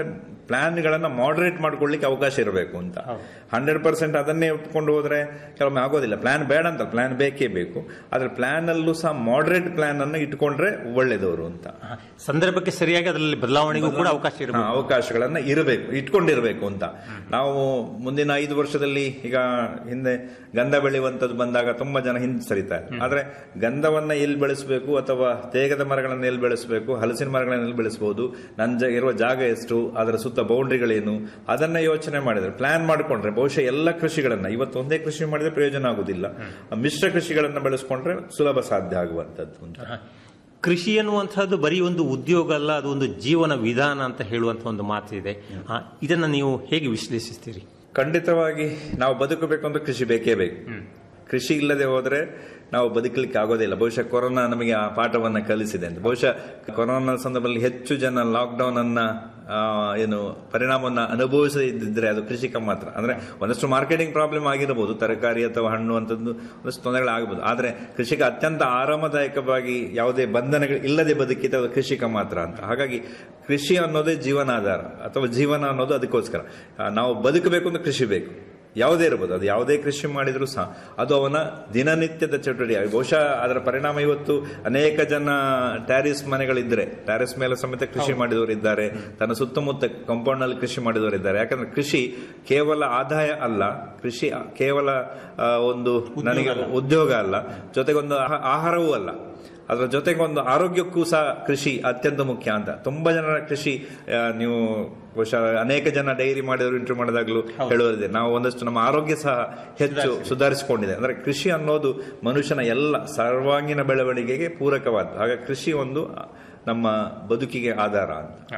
ಪ್ಲಾನ್ಗಳನ್ನ ಮಾಡರೇಟ್ ಮಾಡ್ಕೊಳ್ಳಿಕ್ಕೆ ಅವಕಾಶ ಇರಬೇಕು ಅಂತ ಹಂಡ್ರೆಡ್ ಪರ್ಸೆಂಟ್ ಅದನ್ನೇ ಒಪ್ಕೊಂಡು ಹೋದ್ರೆ ಕೆಲವೊಮ್ಮೆ ಆಗೋದಿಲ್ಲ ಪ್ಲಾನ್ ಬೇಡ ಅಂತ ಪ್ಲಾನ್ ಬೇಕೇ ಬೇಕು ಆದ್ರೆ ಪ್ಲಾನ್ ಅಲ್ಲೂ ಸಹ ಮಾಡರೇಟ್ ಪ್ಲಾನ್ ಅನ್ನು ಇಟ್ಕೊಂಡ್ರೆ ಒಳ್ಳೇದವರು ಅಂತ ಸಂದರ್ಭಕ್ಕೆ ಸರಿಯಾಗಿ ಅದರಲ್ಲಿ ಬದಲಾವಣೆಗೂ ಕೂಡ ಅವಕಾಶ ಹಾ, ಇರಬೇಕು ಅವಕಾಶಗಳನ್ನ ಇರಬೇಕು ಇಟ್ಕೊಂಡಿರ್ಬೇಕು ಅಂತ ನಾವು ಮುಂದಿನ ಐದು ವರ್ಷದಲ್ಲಿ ಈಗ ಹಿಂದೆ ಗಂಧ ಬೆಳೆಯುವಂತದ್ದು ಬಂದಾಗ ತುಂಬಾ ಜನ ಹಿಂದೆ ಸರಿತಾರೆ ಆದ್ರೆ ಗಂಧವನ್ನ ಎಲ್ಲಿ ಬೆಳೆಸಬೇಕು ಅಥವಾ ತೇಗದ ಮರಗಳನ್ನ ಎಲ್ಲಿ ಬೆಳೆಸಬೇಕು ಹಲಸಿನ ಮರಗಳನ್ನ ಎಲ್ಲಿ ಬೆಳೆಸಬಹುದು ನನ್ನ ಜ- ಇರುವ ಜಾಗ ಎಷ್ಟು ಅದರ ಸುತ್ತ ಬೌಂಡ್ರಿಗಳೇನು ಅದನ್ನ ಯೋಚನೆ ಮಾಡಿದ್ರೆ ಪ್ಲಾನ್ ಮಾಡ್ಕೊಂಡ್ರೆ ಬಹುಶಃ ಎಲ್ಲ ಕೃಷಿಗಳನ್ನ ಇವತ್ತು ಒಂದೇ ಕೃಷಿ ಮಾಡಿದ್ರೆ ಪ್ರಯೋಜನ ಆಗುದಿಲ್ಲ ಮಿಶ್ರ ಕೃಷಿಗಳನ್ನ ಬೆಳೆಸ್ಕೊಂಡ್ರೆ ಸುಲಭ ಸಾಧ್ಯ ಆಗುವಂತದ್ದು ಅಂತ ಕೃಷಿ ಎನ್ನುವಂತಹದ್ದು ಬರೀ ಒಂದು ಉದ್ಯೋಗ ಅಲ್ಲ ಅದು ಒಂದು ಜೀವನ ವಿಧಾನ ಅಂತ ಹೇಳುವಂತ ಒಂದು ಮಾತಿದೆ ಆ, ಇದನ್ನ ನೀವು ಹೇಗೆ ವಿಶ್ಲೇಷಿಸ್ತೀರಿ ಖಂಡಿತವಾಗಿ ನಾವು ಬದುಕಬೇಕು ಅಂದ್ರೆ ಕೃಷಿ ಬೇಕೇ ಬೇಕು ಕೃಷಿ ಇಲ್ಲದೆ ಹೋದ್ರೆ ನಾವು ಬದುಕಲಿಕ್ಕೆ ಆಗೋದಿಲ್ಲ ಬಹುಶಃ ಕೊರೋನಾ ನಮಗೆ ಆ ಪಾಠವನ್ನ ಕಲಿಸಿದೆ ಅಂತ ಬಹುಶಃ ಕೊರೋನಾ ಸಂದರ್ಭದಲ್ಲಿ ಹೆಚ್ಚು ಜನ ಲಾಕ್ಡೌನ್ ಅನ್ನ ಆ, ಏನು ಪರಿಣಾಮವನ್ನ ಅನುಭವಿಸದಿದ್ರೆ ಅದು ಕೃಷಿಕ ಮಾತ್ರ ಅಂದ್ರೆ ಒಂದಷ್ಟು ಮಾರ್ಕೆಟಿಂಗ್ ಪ್ರಾಬ್ಲಮ್ ಆಗಿರಬಹುದು ತರಕಾರಿ ಅಥವಾ ಹಣ್ಣು ಅಂತದ್ದು ಒಂದಷ್ಟು ತೊಂದರೆಗಳಾಗಬಹುದು ಆದ್ರೆ ಕೃಷಿಕ ಅತ್ಯಂತ ಆರಾಮದಾಯಕವಾಗಿ ಯಾವುದೇ ಬಂಧನಗಳು ಇಲ್ಲದೆ ಬದುಕಿದ ಅದು ಕೃಷಿಕ ಮಾತ್ರ ಅಂತ ಹಾಗಾಗಿ ಕೃಷಿ ಅನ್ನೋದೇ ಜೀವನಾಧಾರ ಅಥವಾ ಜೀವನ ಅನ್ನೋದು ಅದಕ್ಕೋಸ್ಕರ ಆ, ನಾವು ಬದುಕಬೇಕು ಅಂದ್ರೆ ಕೃಷಿ ಬೇಕು ಯಾವುದೇ ಇರಬಹುದು ಅದು ಯಾವುದೇ ಕೃಷಿ ಮಾಡಿದ್ರು ಸಹ ಅದು ಅವನ ದಿನನಿತ್ಯದ ಚಟುವಟಿಕೆ ಬಹುಶಃ ಅದರ ಪರಿಣಾಮ ಇವತ್ತು ಅನೇಕ ಜನ ಟ್ಯಾರಿಸ್ ಮನೆಗಳಿದ್ರೆ ಟ್ಯಾರಿಸ್ ಮೇಲೆ ಸಮೇತ ಕೃಷಿ ಮಾಡಿದವರು ಇದ್ದಾರೆ ತನ್ನ ಸುತ್ತಮುತ್ತ ಕಾಂಪೌಂಡ್ ನಲ್ಲಿ ಕೃಷಿ ಮಾಡಿದವರು ಇದ್ದಾರೆ ಯಾಕಂದ್ರೆ ಕೃಷಿ ಕೇವಲ ಆದಾಯ ಅಲ್ಲ ಕೃಷಿ ಕೇವಲ ಆ, ಒಂದು ನನಗೆ ಉದ್ಯೋಗ ಅಲ್ಲ ಜೊತೆಗೊಂದು ಆಹ- ಆಹಾರವೂ ಅಲ್ಲ ಅದರ ಜೊತೆಗೆ ಒಂದು ಆರೋಗ್ಯಕ್ಕೂ ಸಹ ಕೃಷಿ ಅತ್ಯಂತ ಮುಖ್ಯ ಅಂತ ತುಂಬಾ ಜನರ ಕೃಷಿ ಆ, ನೀವು ಬಹುಶಃ ಅನೇಕ ಜನ ಡೈರಿ ಮಾಡಿದವರು ಇಂಟರ್ವ್ಯೂ ಮಾಡಿದಾಗಲೂ ಹೇಳುವುದಿದೆ ನಾವು ಒಂದಷ್ಟು ನಮ್ಮ ಆರೋಗ್ಯ ಸಹ ಹೆಚ್ಚು ಸುಧಾರಿಸಿಕೊಂಡಿದೆ ಅಂದ್ರೆ ಕೃಷಿ ಅನ್ನೋದು ಮನುಷ್ಯನ ಎಲ್ಲ ಸರ್ವಾಂಗೀಣ ಬೆಳವಣಿಗೆಗೆ ಪೂರಕವಾದ ಹಾಗಾಗಿ ಕೃಷಿ ಒಂದು ನಮ್ಮ ಬದುಕಿಗೆ ಆಧಾರ ಅಂತ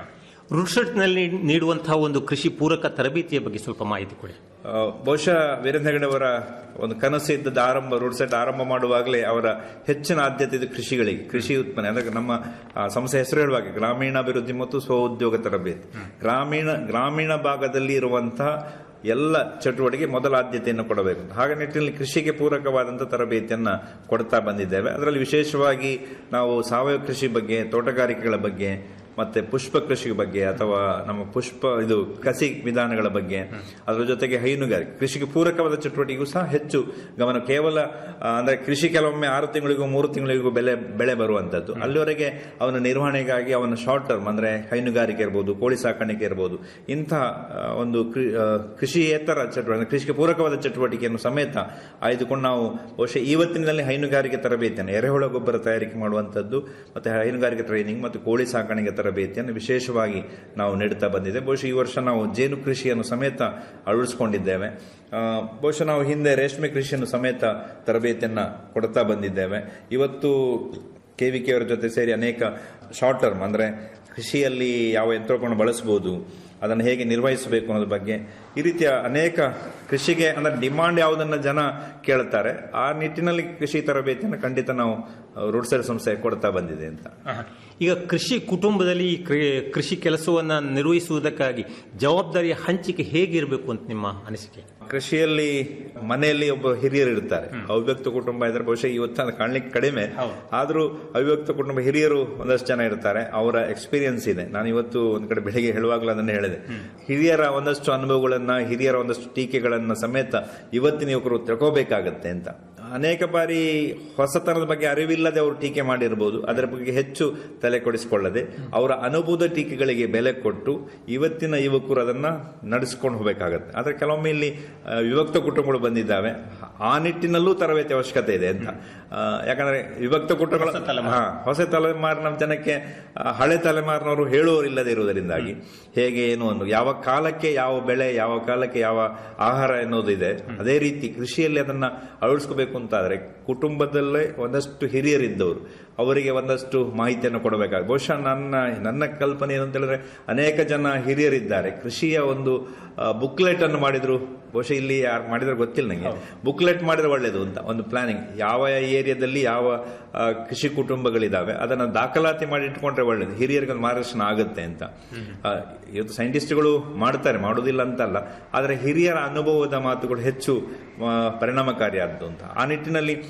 ನಲ್ಲಿ ನೀಡುವಂತಹ ಒಂದು ಕೃಷಿ ಪೂರಕ ತರಬೇತಿಯ ಬಗ್ಗೆ ಸ್ವಲ್ಪ ಮಾಹಿತಿ ಕೊಡಿ ಆ, ಬಹುಶಃ ವೀರೇಂದ್ರ ಹೆಗಡೆ ಅವರ ಒಂದು ಕನಸು ಇದ್ದದ್ದು ಆರಂಭ ರೋಡ್ ಸೆಟ್ ಆರಂಭ ಮಾಡುವಾಗಲೇ ಅವರ ಹೆಚ್ಚಿನ ಆದ್ಯತೆ ಇದು ಕೃಷಿಗಳಿಗೆ ಕೃಷಿ ಉತ್ಪನ್ನ ಅಂದ್ರೆ ನಮ್ಮ ಆ, ಸಂಸ್ಥೆ ಹೆಸರು ಹೇಳುವಾಗ ಗ್ರಾಮೀಣಾಭಿವೃದ್ಧಿ ಮತ್ತು ಸ್ವಉದ್ಯೋಗ ತರಬೇತಿ ಗ್ರಾಮೀಣ ಗ್ರಾಮೀಣ ಭಾಗದಲ್ಲಿ ಇರುವಂತಹ ಎಲ್ಲ ಚಟುವಟಿಕೆ ಮೊದಲ ಆದ್ಯತೆಯನ್ನು ಕೊಡಬೇಕು ಅಂತ. ಹಾಗೆ ನಿಟ್ಟಿನಲ್ಲಿ ಕೃಷಿಗೆ ಪೂರಕವಾದಂತಹ ತರಬೇತಿಯನ್ನ ಕೊಡ್ತಾ ಬಂದಿದ್ದೇವೆ ಅದರಲ್ಲಿ ವಿಶೇಷವಾಗಿ ನಾವು ಸಾವಯವ ಕೃಷಿ ಬಗ್ಗೆ ತೋಟಗಾರಿಕೆಗಳ ಬಗ್ಗೆ ಮತ್ತೆ ಪುಷ್ಪ ಕೃಷಿ ಬಗ್ಗೆ ಅಥವಾ ನಮ್ಮ ಪುಷ್ಪ ಇದು ಕಸಿ ವಿಧಾನಗಳ ಬಗ್ಗೆ ಅದರ ಜೊತೆಗೆ ಹೈನುಗಾರಿಕೆ ಕೃಷಿಗೆ ಪೂರಕವಾದ ಚಟುವಟಿಕೆಗೂ ಸಹ ಹೆಚ್ಚು ಗಮನ ಕೇವಲ ಆ, ಅಂದ್ರೆ ಕೃಷಿ ಕೆಲವೊಮ್ಮೆ ಆರು ತಿಂಗಳಿಗೂ ಮೂರು ತಿಂಗಳಿಗೂ ಬೆಲೆ ಬೆಳೆ ಬರುವಂತದ್ದು ಅಲ್ಲಿವರೆಗೆ ಅವನ ನಿರ್ವಹಣೆಗಾಗಿ ಅವನ ಶಾರ್ಟ್ ಟರ್ಮ್ ಅಂದ್ರೆ ಹೈನುಗಾರಿಕೆ ಇರ್ಬೋದು ಕೋಳಿ ಸಾಕಾಣಿಕೆ ಇರ್ಬೋದು ಇಂತಹ ಆ, ಒಂದು ಕೃ- ಆ, ಕೃಷಿಯೇತರ ಚಟುವಟಿಕೆ ಕೃಷಿಗೆ ಪೂರಕವಾದ ಚಟುವಟಿಕೆಯನ್ನು ಸಮೇತ ಆಯ್ದುಕೊಂಡು ನಾವು ಬಹುಶಃ ಇವತ್ತಿನಲ್ಲಿ ಹೈನುಗಾರಿಕೆ ತರಬೇತಿಯನ್ನು ಎರೆಹುಳ ಗೊಬ್ಬರ ತಯಾರಿಕೆ ಮಾಡುವಂತದ್ದು ಮತ್ತೆ ಹೈನುಗಾರಿಕೆ ಟ್ರೈನಿಂಗ್ ಮತ್ತು ಕೋಳಿ ಸಾಕಾಣಿಕೆ ತರಬೇತಿಯನ್ನು ವಿಶೇಷವಾಗಿ ನಾವು ನೀಡುತ್ತಾ ಬಂದಿದೆ ಬಹುಶಃ ಈ ವರ್ಷ ನಾವು ಜೇನು ಕೃಷಿಯನ್ನು ಸಮೇತ ಅಳವಡಿಸಿಕೊಂಡಿದ್ದೇವೆ ಆ, ಬಹುಶಃ ನಾವು ಹಿಂದೆ ರೇಷ್ಮೆ ಕೃಷಿಯನ್ನು ಸಮೇತ ತರಬೇತಿಯನ್ನ ಕೊಡ್ತಾ ಬಂದಿದ್ದೇವೆ ಇವತ್ತು ಕೆವಿಕೆ ಅವರ ಜೊತೆ ಸೇರಿ ಅನೇಕ ಶಾರ್ಟ್ ಟರ್ಮ್ ಅಂದ್ರೆ ಕೃಷಿಯಲ್ಲಿ ಯಾವ ಯಂತ್ರೋಪಕರಣ ಬಳಸಬಹುದು ಅದನ್ನು ಹೇಗೆ ನಿರ್ವಹಿಸಬೇಕು ಅನ್ನೋದ್ರ ಬಗ್ಗೆ ಈ ರೀತಿಯ ಅನೇಕ ಕೃಷಿಗೆ ಅಂದ್ರೆ ಡಿಮಾಂಡ್ ಯಾವುದನ್ನ ಜನ ಕೇಳ್ತಾರೆ ಆ ನಿಟ್ಟಿನಲ್ಲಿ ಕೃಷಿ ತರಬೇತಿಯನ್ನು ಖಂಡಿತ ನಾವು ರೋಡ್ ಸೈಡ್ ಸಂಸ್ಥೆ ಕೊಡ್ತಾ ಬಂದಿದೆ ಅಂತ ಈಗ ಕೃಷಿ ಕುಟುಂಬದಲ್ಲಿ ಈ ಕ್ರಿ- ಕೃಷಿ ಕೆಲಸವನ್ನ ನಿರ್ವಹಿಸುವುದಕ್ಕಾಗಿ ಜವಾಬ್ದಾರಿಯ ಹಂಚಿಕೆ ಹೇಗಿರಬೇಕು ಅಂತ ನಿಮ್ಮ ಅನಿಸಿಕೆ ಕೃಷಿಯಲ್ಲಿ ಮನೆಯಲ್ಲಿ ಒಬ್ಬ ಹಿರಿಯರು ಇರ್ತಾರೆ ಅವಿಭಕ್ತ ಕುಟುಂಬ ಇದ್ರೆ ಬಹುಶಃ ಇವತ್ತು ಅದು ಕಾಣ್ಲಿಕ್ಕೆ ಕಡಿಮೆ ಆದ್ರೂ ಅವಿಭಕ್ತ ಕುಟುಂಬ ಹಿರಿಯರು ಒಂದಷ್ಟು ಜನ ಇರ್ತಾರೆ ಅವರ ಎಕ್ಸ್ಪೀರಿಯನ್ಸ್ ಇದೆ ನಾನು ಇವತ್ತು ಒಂದ್ ಕಡೆ ಬೆಳಿಗ್ಗೆ ಹೇಳುವಾಗಲೂ ಅದನ್ನ ಹೇಳಿದೆ ಹಿರಿಯರ ಒಂದಷ್ಟು ಅನುಭವಗಳನ್ನ ಹಿರಿಯರ ಒಂದಷ್ಟು ಟೀಕೆಗಳನ್ನ ಸಮೇತ ಇವತ್ತಿನ ಯುವಕರು ತಿಳ್ಕೋಬೇಕಾಗತ್ತೆ ಅಂತ ಅನೇಕ ಬಾರಿ ಹೊಸತನದ ಬಗ್ಗೆ ಅರಿವಿಲ್ಲದೆ ಅವರು ಟೀಕೆ ಮಾಡಿರಬಹುದು ಅದರ ಬಗ್ಗೆ ಹೆಚ್ಚು ತಲೆ ಕೊಡಿಸಿಕೊಳ್ಳದೆ ಅವರ ಅನುಭವದ ಟೀಕೆಗಳಿಗೆ ಬೆಲೆ ಕೊಟ್ಟು ಇವತ್ತಿನ ಯುವಕರು ಅದನ್ನ ನಡೆಸ್ಕೊಂಡು ಹೋಗಬೇಕಾಗತ್ತೆ ಆದ್ರೆ ಕೆಲವೊಮ್ಮೆ ಇಲ್ಲಿ ಆ, ವಿಭಕ್ತ ಕುಟುಂಬಗಳು ಬಂದಿದ್ದಾವೆ ಆ ನಿಟ್ಟಿನಲ್ಲೂ ತರಬೇತಿ ಅವಶ್ಯಕತೆ ಇದೆ ಅಂತ ಆ, ಯಾಕಂದ್ರೆ ವಿಭಕ್ತ ಕುಟುಂಬಗಳು ಹಾ, ಹೊಸ ತಲೆಮಾರಿನ ಜನಕ್ಕೆ ಆ, ಹಳೆ ತಲೆಮಾರಿನವರು ಹೇಳುವವರು ಇಲ್ಲದೆ ಇರುವುದರಿಂದಾಗಿ ಹೇಗೆ ಏನು ಒಂದು ಯಾವ ಕಾಲಕ್ಕೆ ಯಾವ ಬೆಳೆ ಯಾವ ಕಾಲಕ್ಕೆ ಯಾವ ಆಹಾರ ಎನ್ನುವುದು ಇದೆ ಅದೇ ರೀತಿ ಕೃಷಿಯಲ್ಲಿ ಅದನ್ನ ಅಳವಡಿಸ್ಕೋಬೇಕು ಅಂತಾದ್ರೆ ಕುಟುಂಬದಲ್ಲೇ ಒಂದಷ್ಟು ಹಿರಿಯರಿದ್ದವರು ಅವರಿಗೆ ಒಂದಷ್ಟು ಮಾಹಿತಿಯನ್ನು ಕೊಡಬೇಕಾಗ ಬಹುಶಃ ನನ್ನ ನನ್ನ ಕಲ್ಪನೆ ಏನು ಅಂತ ಹೇಳಿದ್ರೆ ಅನೇಕ ಜನ ಹಿರಿಯರಿದ್ದಾರೆ ಕೃಷಿಯ ಒಂದು ಬುಕ್ಲೆಟ್ ಅನ್ನು ಮಾಡಿದ್ರು ಬಹುಶಃ ಇಲ್ಲಿ ಯಾರು ಮಾಡಿದ್ರೆ ಗೊತ್ತಿಲ್ಲ ನನಗೆ ಬುಕ್ಲೆಟ್ ಮಾಡಿದ್ರೆ ಒಳ್ಳೇದು ಅಂತ ಒಂದು ಪ್ಲಾನಿಂಗ್ ಯಾವ ಏರಿಯಾದಲ್ಲಿ ಯಾವ ಆ, ಕೃಷಿ ಕುಟುಂಬಗಳಿದಾವೆ ಅದನ್ನ ದಾಖಲಾತಿ ಮಾಡಿ ಇಟ್ಕೊಂಡ್ರೆ ಒಳ್ಳೇದು ಹಿರಿಯರಿಗೆ ಒಂದು ಮಾರ್ಗದರ್ಶನ ಆಗುತ್ತೆ ಅಂತ ಆ, ಇವತ್ತು ಸೈಂಟಿಸ್ಟ್ಗಳು ಮಾಡ್ತಾರೆ ಮಾಡುವುದಿಲ್ಲ ಅಂತಲ್ಲ ಆದ್ರೆ ಹಿರಿಯರ ಅನುಭವದ ಮಾತುಗಳು ಹೆಚ್ಚು ಆ, ಪರಿಣಾಮಕಾರಿಯಾದ್ದು ಅಂತ ಆ ನಿಟ್ಟಿನಲ್ಲಿ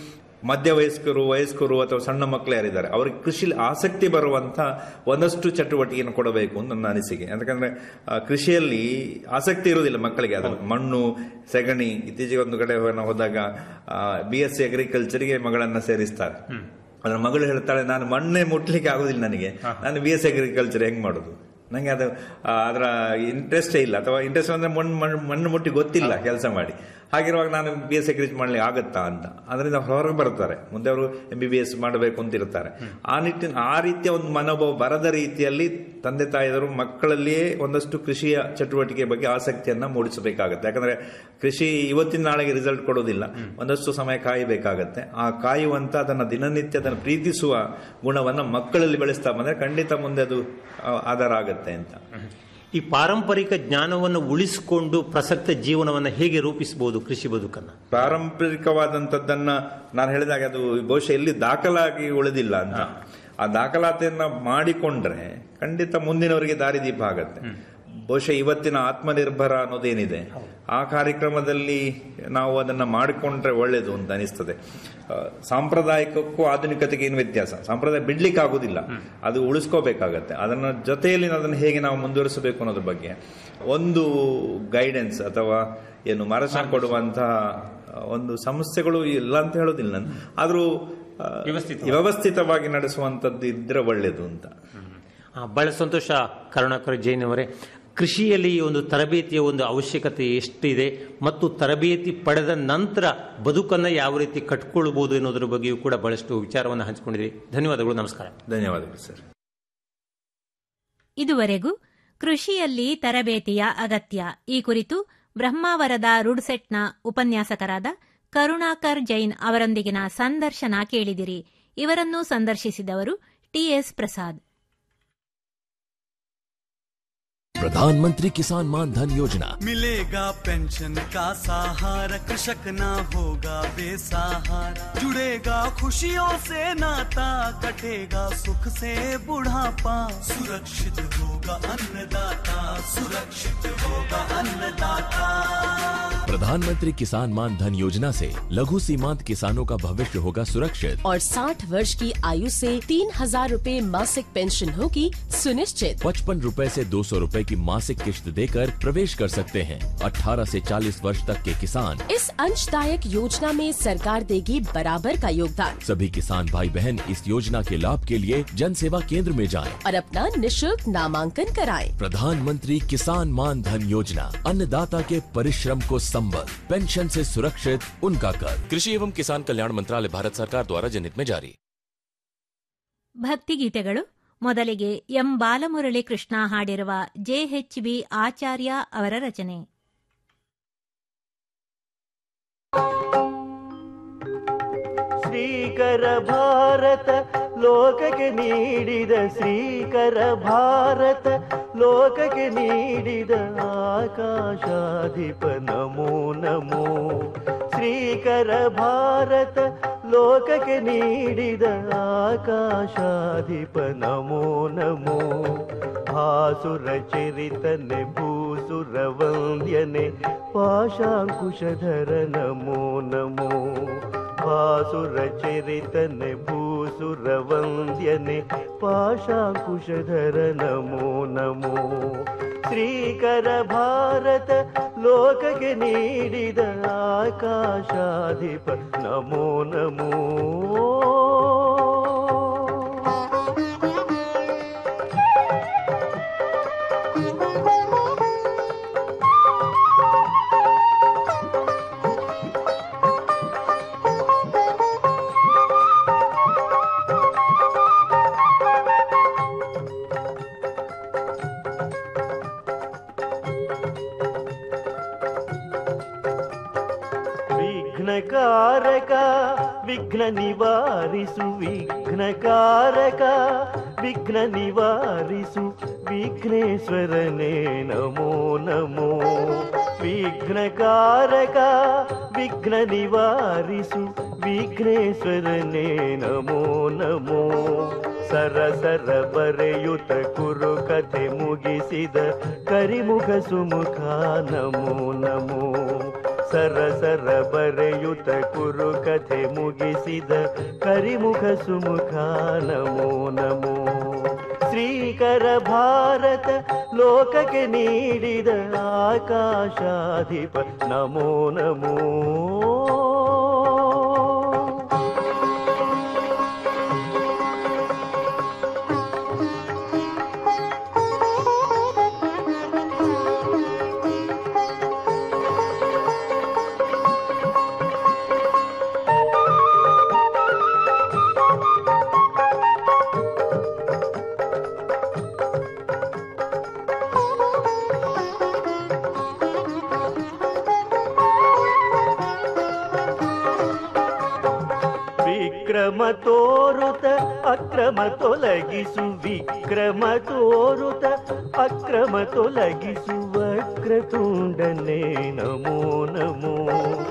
ಮಧ್ಯವಯಸ್ಕರು ವಯಸ್ಕರು ಅಥವಾ ಸಣ್ಣ ಮಕ್ಕಳು ಯಾರಿದ್ದಾರೆ ಅವರಿಗೆ ಕೃಷಿಲಿ ಆಸಕ್ತಿ ಬರುವಂತ ಒಂದಷ್ಟು ಚಟುವಟಿಕೆಯನ್ನು ಕೊಡಬೇಕು ಅಂತ ನನ್ನ ಅನಿಸಿಕೆ ಯಾಕಂದ್ರೆ ಆ, ಕೃಷಿಯಲ್ಲಿ ಆಸಕ್ತಿ ಇರುವುದಿಲ್ಲ ಮಕ್ಕಳಿಗೆ ಅದು ಮಣ್ಣು ಸೆಗಣಿ ಇತ್ತೀಚೆಗೆ ಒಂದು ಕಡೆ ನಾವು ಹೋದಾಗ ಬಿ ಎಸ್ ಸಿ ಅಗ್ರಿಕಲ್ಚರ್ಗೆ ಮಗಳನ್ನ ಸೇರಿಸ್ತಾರೆ ಅದ್ರ ಮಗಳು ಹೇಳ್ತಾಳೆ ನಾನು ಮಣ್ಣೆ ಮುಟ್ಲಿಕ್ಕೆ ಆಗುದಿಲ್ಲ ನನಗೆ ನಾನು ಬಿ ಎಸ್ ಸಿ ಅಗ್ರಿಕಲ್ಚರ್ ಹೆಂಗ್ ಮಾಡುದು ನಂಗೆ ಅದು ಆ, ಅದರ ಇಂಟ್ರೆಸ್ಟೇ ಇಲ್ಲ ಅಥವಾ ಇಂಟ್ರೆಸ್ಟ್ ಅಂದ್ರೆ ಮಣ್ಣು ಮಣ್ಣು ಮಣ್ಣು ಮುಟ್ಟಿ ಗೊತ್ತಿಲ್ಲ ಕೆಲಸ ಮಾಡಿ ಹಾಗಿರುವಾಗ ನಾನು ಬಿ ಎಸ್ ಅಗ್ರಿಚ್ ಮಾಡ್ಲಿಕ್ಕೆ ಆಗತ್ತಾ ಅಂತ ಅದರಿಂದ ಹೊರಗೆ ಬರ್ತಾರೆ ಮುಂದೆ ಅವರು ಎಂ ಬಿ ಬಿ ಎಸ್ ಮಾಡಬೇಕು ಅಂತ ಇರ್ತಾರೆ ಆ ನಿಟ್ಟಿನ ಆ ರೀತಿಯ ಒಂದು ಮನೋಭಾವ ಬರದ ರೀತಿಯಲ್ಲಿ ತಂದೆ ತಾಯಿಯವರು ಮಕ್ಕಳಲ್ಲಿಯೇ ಒಂದಷ್ಟು ಕೃಷಿಯ ಚಟುವಟಿಕೆ ಬಗ್ಗೆ ಆಸಕ್ತಿಯನ್ನ ಮೂಡಿಸಬೇಕಾಗತ್ತೆ ಯಾಕಂದ್ರೆ ಕೃಷಿ ಇವತ್ತಿನ ನಾಳೆಗೆ ರಿಸಲ್ಟ್ ಕೊಡೋದಿಲ್ಲ ಒಂದಷ್ಟು ಸಮಯ ಕಾಯಬೇಕಾಗತ್ತೆ ಆ ಕಾಯುವಂತ ಅದನ್ನ ದಿನನಿತ್ಯ ಅದನ್ನು ಪ್ರೀತಿಸುವ ಗುಣವನ್ನ ಮಕ್ಕಳಲ್ಲಿ ಬೆಳೆಸ್ತಾ ಬಂದ್ರೆ ಖಂಡಿತ ಮುಂದೆ ಅದು ಆ, ಆಧಾರ ಆಗತ್ತೆ ಅಂತ ಈ ಪಾರಂಪರಿಕ ಜ್ಞಾನವನ್ನು ಉಳಿಸಿಕೊಂಡು ಪ್ರಸಕ್ತ ಜೀವನವನ್ನು ಹೇಗೆ ರೂಪಿಸಬಹುದು ಕೃಷಿ ಬದುಕನ್ನು ಪಾರಂಪರಿಕವಾದಂಥದ್ದನ್ನ ನಾನು ಹೇಳಿದಾಗ ಅದು ಬಹುಶಃ ಎಲ್ಲಿ ದಾಖಲಾಗಿ ಉಳಿದಿಲ್ಲ ಅಂತ ಆ ದಾಖಲಾತಿಯನ್ನ ಮಾಡಿಕೊಂಡ್ರೆ ಖಂಡಿತ ಮುಂದಿನವರಿಗೆ ದಾರಿದೀಪ ಆಗತ್ತೆ ಬಹುಶಃ ಇವತ್ತಿನ ಆತ್ಮನಿರ್ಭರ ಅನ್ನೋದೇನಿದೆ ಆ ಕಾರ್ಯಕ್ರಮದಲ್ಲಿ ನಾವು ಅದನ್ನ ಮಾಡಿಕೊಂಡ್ರೆ ಒಳ್ಳೇದು ಅಂತ ಅನಿಸ್ತದೆ ಆ, ಸಾಂಪ್ರದಾಯಿಕಕ್ಕೂ ಆಧುನಿಕತೆಗೆ ಏನು ವ್ಯತ್ಯಾಸ ಸಾಂಪ್ರದಾಯ ಬಿಡ್ಲಿಕ್ಕೆ ಆಗುದಿಲ್ಲ ಅದು ಉಳಿಸ್ಕೋಬೇಕಾಗತ್ತೆ ಅದನ್ನ ಜೊತೆಯಲ್ಲಿ ಅದನ್ನು ಹೇಗೆ ನಾವು ಮುಂದುವರಿಸಬೇಕು ಅನ್ನೋದ್ರ ಬಗ್ಗೆ ಒಂದು ಗೈಡೆನ್ಸ್ ಅಥವಾ ಏನು ಮಾರ್ಗದರ್ಶನ ಕೊಡುವಂತಹ ಒಂದು ಸಂಸ್ಥೆಗಳು ಇಲ್ಲ ಅಂತ ಹೇಳೋದಿಲ್ಲ ನಾನು ಆದ್ರೂ ಆ, ವ್ಯವಸ್ಥಿತವಾಗಿ ನಡೆಸುವಂತದ್ದು ಇದ್ರೆ ಒಳ್ಳೇದು ಅಂತ ಆ, ಬಹಳ ಸಂತೋಷ ಕರುಣಾಕರ್ ಜೈನ್ ಅವರೇ ಕೃಷಿಯಲ್ಲಿ ಈ ಒಂದು ತರಬೇತಿಯ ಒಂದು ಅವಶ್ಯಕತೆ ಎಷ್ಟಿದೆ ಮತ್ತು ತರಬೇತಿ ಪಡೆದ ನಂತರ ಬದುಕನ್ನು ಯಾವ ರೀತಿ ಕಟ್ಕೊಳ್ಬಹುದು ಅನ್ನೋದ್ರ ಬಗ್ಗೆಯೂ ಕೂಡ ಬಹಳಷ್ಟು ವಿಚಾರವನ್ನು ಹಂಚಿಕೊಂಡಿರಿ ಧನ್ಯವಾದಗಳು ನಮಸ್ಕಾರ ಧನ್ಯವಾದಗಳು ಸರ್ ಇದುವರೆಗೂ ಕೃಷಿಯಲ್ಲಿ ತರಬೇತಿಯ ಅಗತ್ಯ ಈ ಕುರಿತು ಬ್ರಹ್ಮಾವರದ ರುಡ್ಸೆಟ್ನ ಉಪನ್ಯಾಸಕರಾದ ಕರುಣಾಕರ್ ಜೈನ್ ಅವರೊಂದಿಗಿನ ಸಂದರ್ಶನ ಕೇಳಿದಿರಿ ಇವರನ್ನು ಸಂದರ್ಶಿಸಿದವರು ಟಿಎಸ್ ಪ್ರಸಾದ್ प्रधानमंत्री किसान मान धन योजना मिलेगा पेंशन का सहारा कृषक ना होगा बेसहारा जुड़ेगा खुशियों से नाता कटेगा सुख से बुढ़ापा सुरक्षित होगा अन्नदाता सुरक्षित होगा अन्नदाता प्रधानमंत्री किसान मान धन योजना से लघु सीमांत किसानों का भविष्य होगा सुरक्षित और 60 वर्ष की आयु से तीन हजार रूपए मासिक पेंशन होगी सुनिश्चित पचपन रूपए से दो सौ रूपए की मासिक किश्त देकर प्रवेश कर सकते हैं 18 से 40 वर्ष तक के किसान इस अंशदायक योजना में सरकार देगी बराबर का योगदान सभी किसान भाई बहन इस योजना के लाभ के लिए जन सेवा केंद्र में जाएं। और अपना निशुल्क नामांकन कराएं। प्रधानमंत्री किसान मान धन योजना अन्नदाता के परिश्रम को संबल पेंशन से सुरक्षित उनका कर कृषि एवं किसान कल्याण मंत्रालय भारत सरकार द्वारा जनहित में जारी ಭಕ್ತಿಗೀತೆಗಳು ಮೊದಲಿಗೆ ಎಂ ಬಾಲಮುರಳಿ ಕೃಷ್ಣ ಹಾಡಿರುವ ಜೆಎಚ್ ಬಿ ಆಚಾರ್ಯ ಅವರ ರಚನೆ ಶ್ರೀಕರ ಭಾರತ ಲೋಕಕ್ಕೆ ನೀಡಿದ ಶ್ರೀಕರ ಭಾರತ ಲೋಕಕ್ಕೆ ನೀಡಿದ ಆಕಾಶಾಧಿಪ ನಮೋ ನಮೋ ಶ್ರೀಕರ ಭಾರತ ಲೋಕಕ್ಕೆ ನೀಡಿದ ಆಕಾಶಾಧಿಪ ನಮೋ ನಮೋ ಭಾಸುರ ಚರಿತನೆ ಭೂಸುರ ವಂದ್ಯನೆ ಪಾಶಾಂಕುಶಧರ ನಮೋ ನಮೋ ಭಾಸುರ ಚರಿತನೆ ಭೂಸುರ ವಂದ್ಯನೆ ಪಾಶಾಂಕುಶಧರ ನಮೋ ನಮೋ ಶ್ರೀಕರ ಭಾರತ ಲೋಕಕ್ಕೆ ನೀಡಿದ ಆಕಾಶಾಧಿಪ ನಮೋ ನಮೋ ವಿಘ್ನಕಾರಕ ವಿಘ್ನ ನಿವಾರಿಸು ವಿಘ್ನಕಾರಕ ವಿಘ್ನ ನಿವಾರಿಸು ವಿಘ್ನೇಶ್ವರನೇ ನಮೋ ನಮೋ ವಿಘ್ನಕಾರಕ ವಿಘ್ನ ನಿವಾರಿಸು ವಿಘ್ನೇಶ್ವರನೇ ನಮೋ ನಮೋ ಸರಸರ ಬರೆಯುತ ಕುರು ಕಥೆ ಮುಗಿಸಿದ ಕರಿಮುಖ ಸುಮುಖ ನಮೋ ನಮೋ ಸರಸರ ಬರೆಯುತ್ತ ಕುರು ಕಥೆ ಮುಗಿಸಿದ ಕರಿಮುಖ ಸುಮುಖ ನಮೋ ನಮೋ ಶ್ರೀಕರ ಭಾರತ ಲೋಕಕ್ಕೆ ನೀಡಿದ ಆಕಾಶಾಧಿಪ ನಮೋ ನಮೋ ವಿಕ್ರಮ ತೋರುತ ಅಕ್ರಮ ತೊಲಗಿಸು ವಿಕ್ರಮ ತೋರುತ ಅಕ್ರಮ ತೊಲಗಿಸು ವಕ್ರತುಂಡನೆ ನಮೋ ನಮೋ